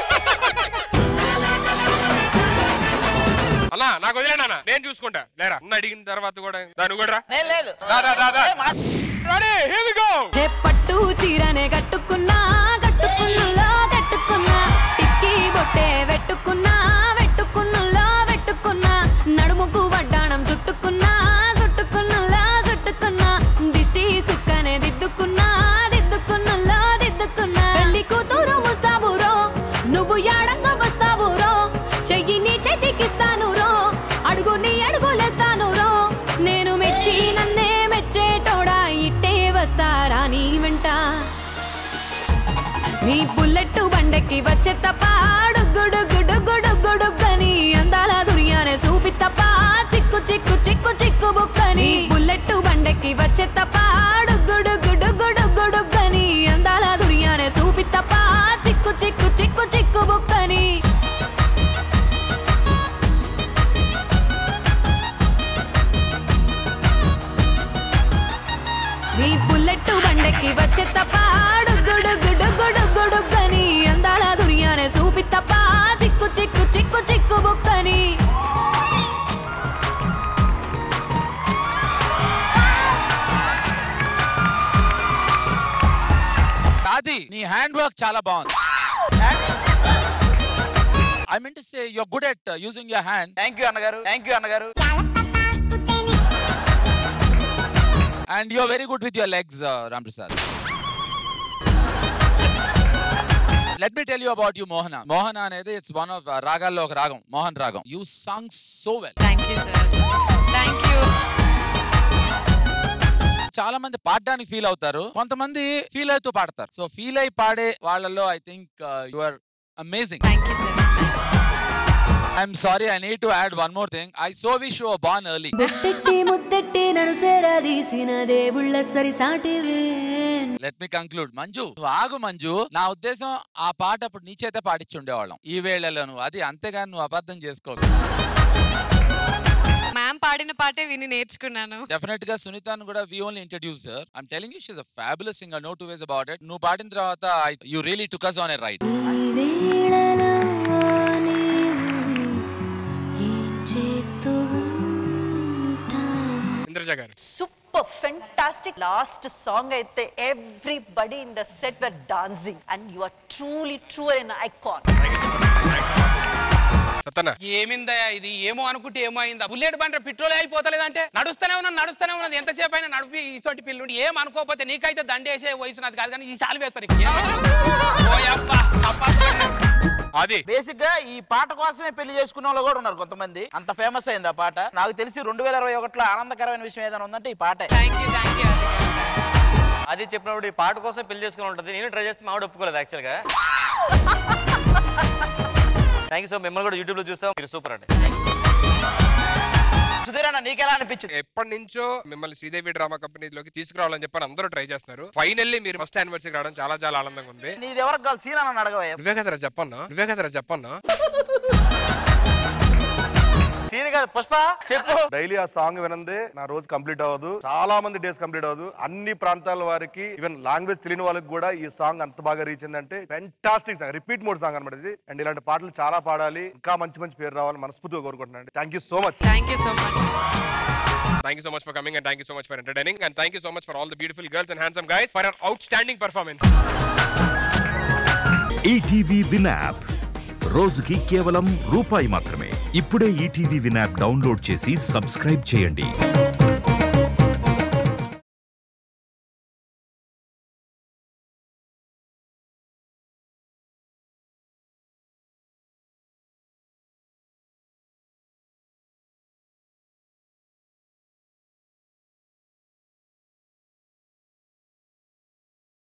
A: అన్నా నాకు వదిలేనా నేను చూసుకుంటా లేరా అన్న అడిగిన తర్వాత కూడా దాని కూడా రా.
F: నేను లేదు
A: దా, దా, దా, దా. Ready, here we go.
G: హే పట్టు చీరనే కట్టుకున్నా కట్టుకున్నులో కట్టుకున్నా టిక్కి బొట్టే వెట్టుకున్నా వెట్టుకున్నులో వెట్టుకున్నా నడుముకు వడ్డాణం చుట్టుకున్నా చుట్టుకున్నులో చుట్టుకున్నా దిష్టి సుక్కనే దిద్దుకున్నా దిద్దుకున్నులో దిద్దుకున్నా పెళ్లి కూతురు ముస్తాబురో నువ్వు యాడంగా వస్తావురో చెయ్యి నీ చేతికిస్తాను రో అడుగు నీ అడుగులేస్తాను రో నేను మెచ్చి నన్నే మెచ్చేటోడా ఇట్టే వస్తారా నీ వెంట నీ బుల్లెట్ బండెక్కి వచ్చే తప్ప డుగ్గుడుగ్గుడుగ్గుడుగ్గుడుగ్గని అందాల దునియానే చూపి తప్ప చిక్కు చిక్కు చిక్కు చిక్కు బుక్కని బుల్లెట్ బండెక్కి వచ్చే తప్ప డుగ్గుడుగ్గుడుగ్గుడుగ్గుడుగ్గని అందాల దునియానే చూపి తప్ప చిక్కు చిక్కు చిక్కు చిక్కు బుక్కని నీ బుల్లెట్ బండెక్కి వచ్చే తప్ప డుగ్గుడుగ్గుడుగ్గుడుగ్గుడుగ్గని అందాల దునియానే చూపి తప్ప చిక్కు చిక్కు చిక్కు చిక్కు బుక్కని
J: ఆది నీ హ్యాండ్ వర్క్ చాలా బాగుంది I mean to say you are good at using your hand
F: thank you అన్నగారు థ్యాంక్ యూ అన్నగారు
J: and you are very good with your legs Ram Prasad let me tell you about you Mohana Mohana అనేది it's one of రాగాల్లో ఒక రాగం మోహన్ రాగం you song so well
K: thank you sir thank you
J: చాలా మంది పాడడానికి ఫీల్ అవుతారు కొంతమంది ఫీల్ అవుతూ పాడతారు సో ఫీల్ అయి పాడే వాళ్ళలో I think you are amazing
K: thank you sir
J: I'm sorry I need to add one more thing I so wish you born early
Q: ముద్దెట్టి ముద్దెట్టి నన్ను సేరాదీసిన దేవుళ్ళ సరి సాటివే
J: లెట్ మీ కంక్లూడ్ మంజు నువ్వు ఆగు మంజు నా ఉద్దేశం ఆ పాట అప్పుడు నీ చేతే పాడించి ఉండేవాళ్ళం ఈ వేళలో నువ్వు అది అంతేగాని నువ్వు అబద్ధం చేసుకోకు
K: మ్యామ్ పాడిన పాటే విని నేర్చుకున్నాను
J: డెఫినెట్ గా సునీతాను కూడా we only introduce I'm telling you she's a fabulous singer no two ways about it నువ్వు పాడిన తర్వాత you really took us on a ride
Q: ఏం చేస్తూ
A: ఇంద్రజ గారు
B: సూపర్ ఫెంటాస్టిక్ లాస్ట్ సాంగ్ అయితే everybody in the set were dancing and you are truly true an icon
A: సతన
W: ఏమిందయ్యా ఇది ఏమో అనుకుంటే ఏమో అయిందా బుల్లెట్ బండి పెట్రోల్ అయిపోతలేదంటే నడుస్తూనే ఉన్నది నడుస్తూనే ఉన్నది ఎంతసేపు అయినా నడిపి ఇసోటి పిల్లుండి ఏం అనుకోకపోతే నీకైతే దండేసే వయసు నాది కాదు కానీ ఈ చాలు వేస్తారు ఇక. ఓయబ్బా, అబ్బా.
A: అది
F: బేసిక్ గా ఈ పాట కోసమే పెళ్లి చేసుకున్న వాళ్ళు కూడా ఉన్నారు కొంతమంది అంత ఫేమస్ అయింది ఆ పాట నాకు తెలిసి రెండు వేల ఇరవై ఒకటిలో ఆనందకరమైన విషయం ఏదైనా ఉందంటే ఈ పాటే
E: అది చెప్పినప్పుడు ఈ పాట కోసం పెళ్లి చేసుకుని ఉంటుంది నేను ట్రై చేస్తే మావిడ ఒప్పుకోలేదు యాక్చువల్గా థ్యాంక్ యూ సో మిమ్మల్ని కూడా యూట్యూబ్లో చూస్తాం మీరు సూపర్ అండి
F: సుధీర్ అన్న నీకెలా అనిపించింది
A: ఎప్పటి నుంచో మిమ్మల్ని శ్రీదేవి డ్రామా కంపెనీలోకి తీసుకురావాలని చెప్పని అందరూ ట్రై చేస్తున్నారు ఫైనల్లీ మీరు ఫస్ట్ యానివర్సరీ రావడం చాలా చాలా ఆనందంగా ఉంది
F: నీది ఎవరికి కావాలి సీన్ అని అడగవయ్యా
A: నువ్వే కదరా చెప్పన్నా నువ్వే కదరా చెప్పన్నా
F: సీన్ కాదు పుష్ప చెప్పు
I: డైలీ ఆ సాంగ్ వినందే నా రోజు కంప్లీట్ అవ్వదు చాలా మంది డేస్ కంప్లీట్ అవ్వదు అన్ని ప్రాంతాల వారికి ఈవెన్ లాంగ్వేజ్ తెలియని వాళ్ళకి కూడా ఈ సాంగ్ అంత బాగా రీచ్ అయిందంటే fantastic song repeat mode song అనమాట ఇది అండ్ ఇలాంటి పాటలు చాలా పాడాలి ఇంకా మంచి మంచి పేరు రావాలి మనస్ఫూర్తిగా కోరుకుంటున్నాను thank you so much
K: thank you so much
A: Thank you so much for coming and thank you so much for entertaining and thank you so much for all the beautiful girls and handsome guys for an outstanding performance.
L: ETV win app రోజుకి కేవలం రూపాయి మాత్రమే ఇప్పుడే ETV win app download చేసి subscribe చేయండి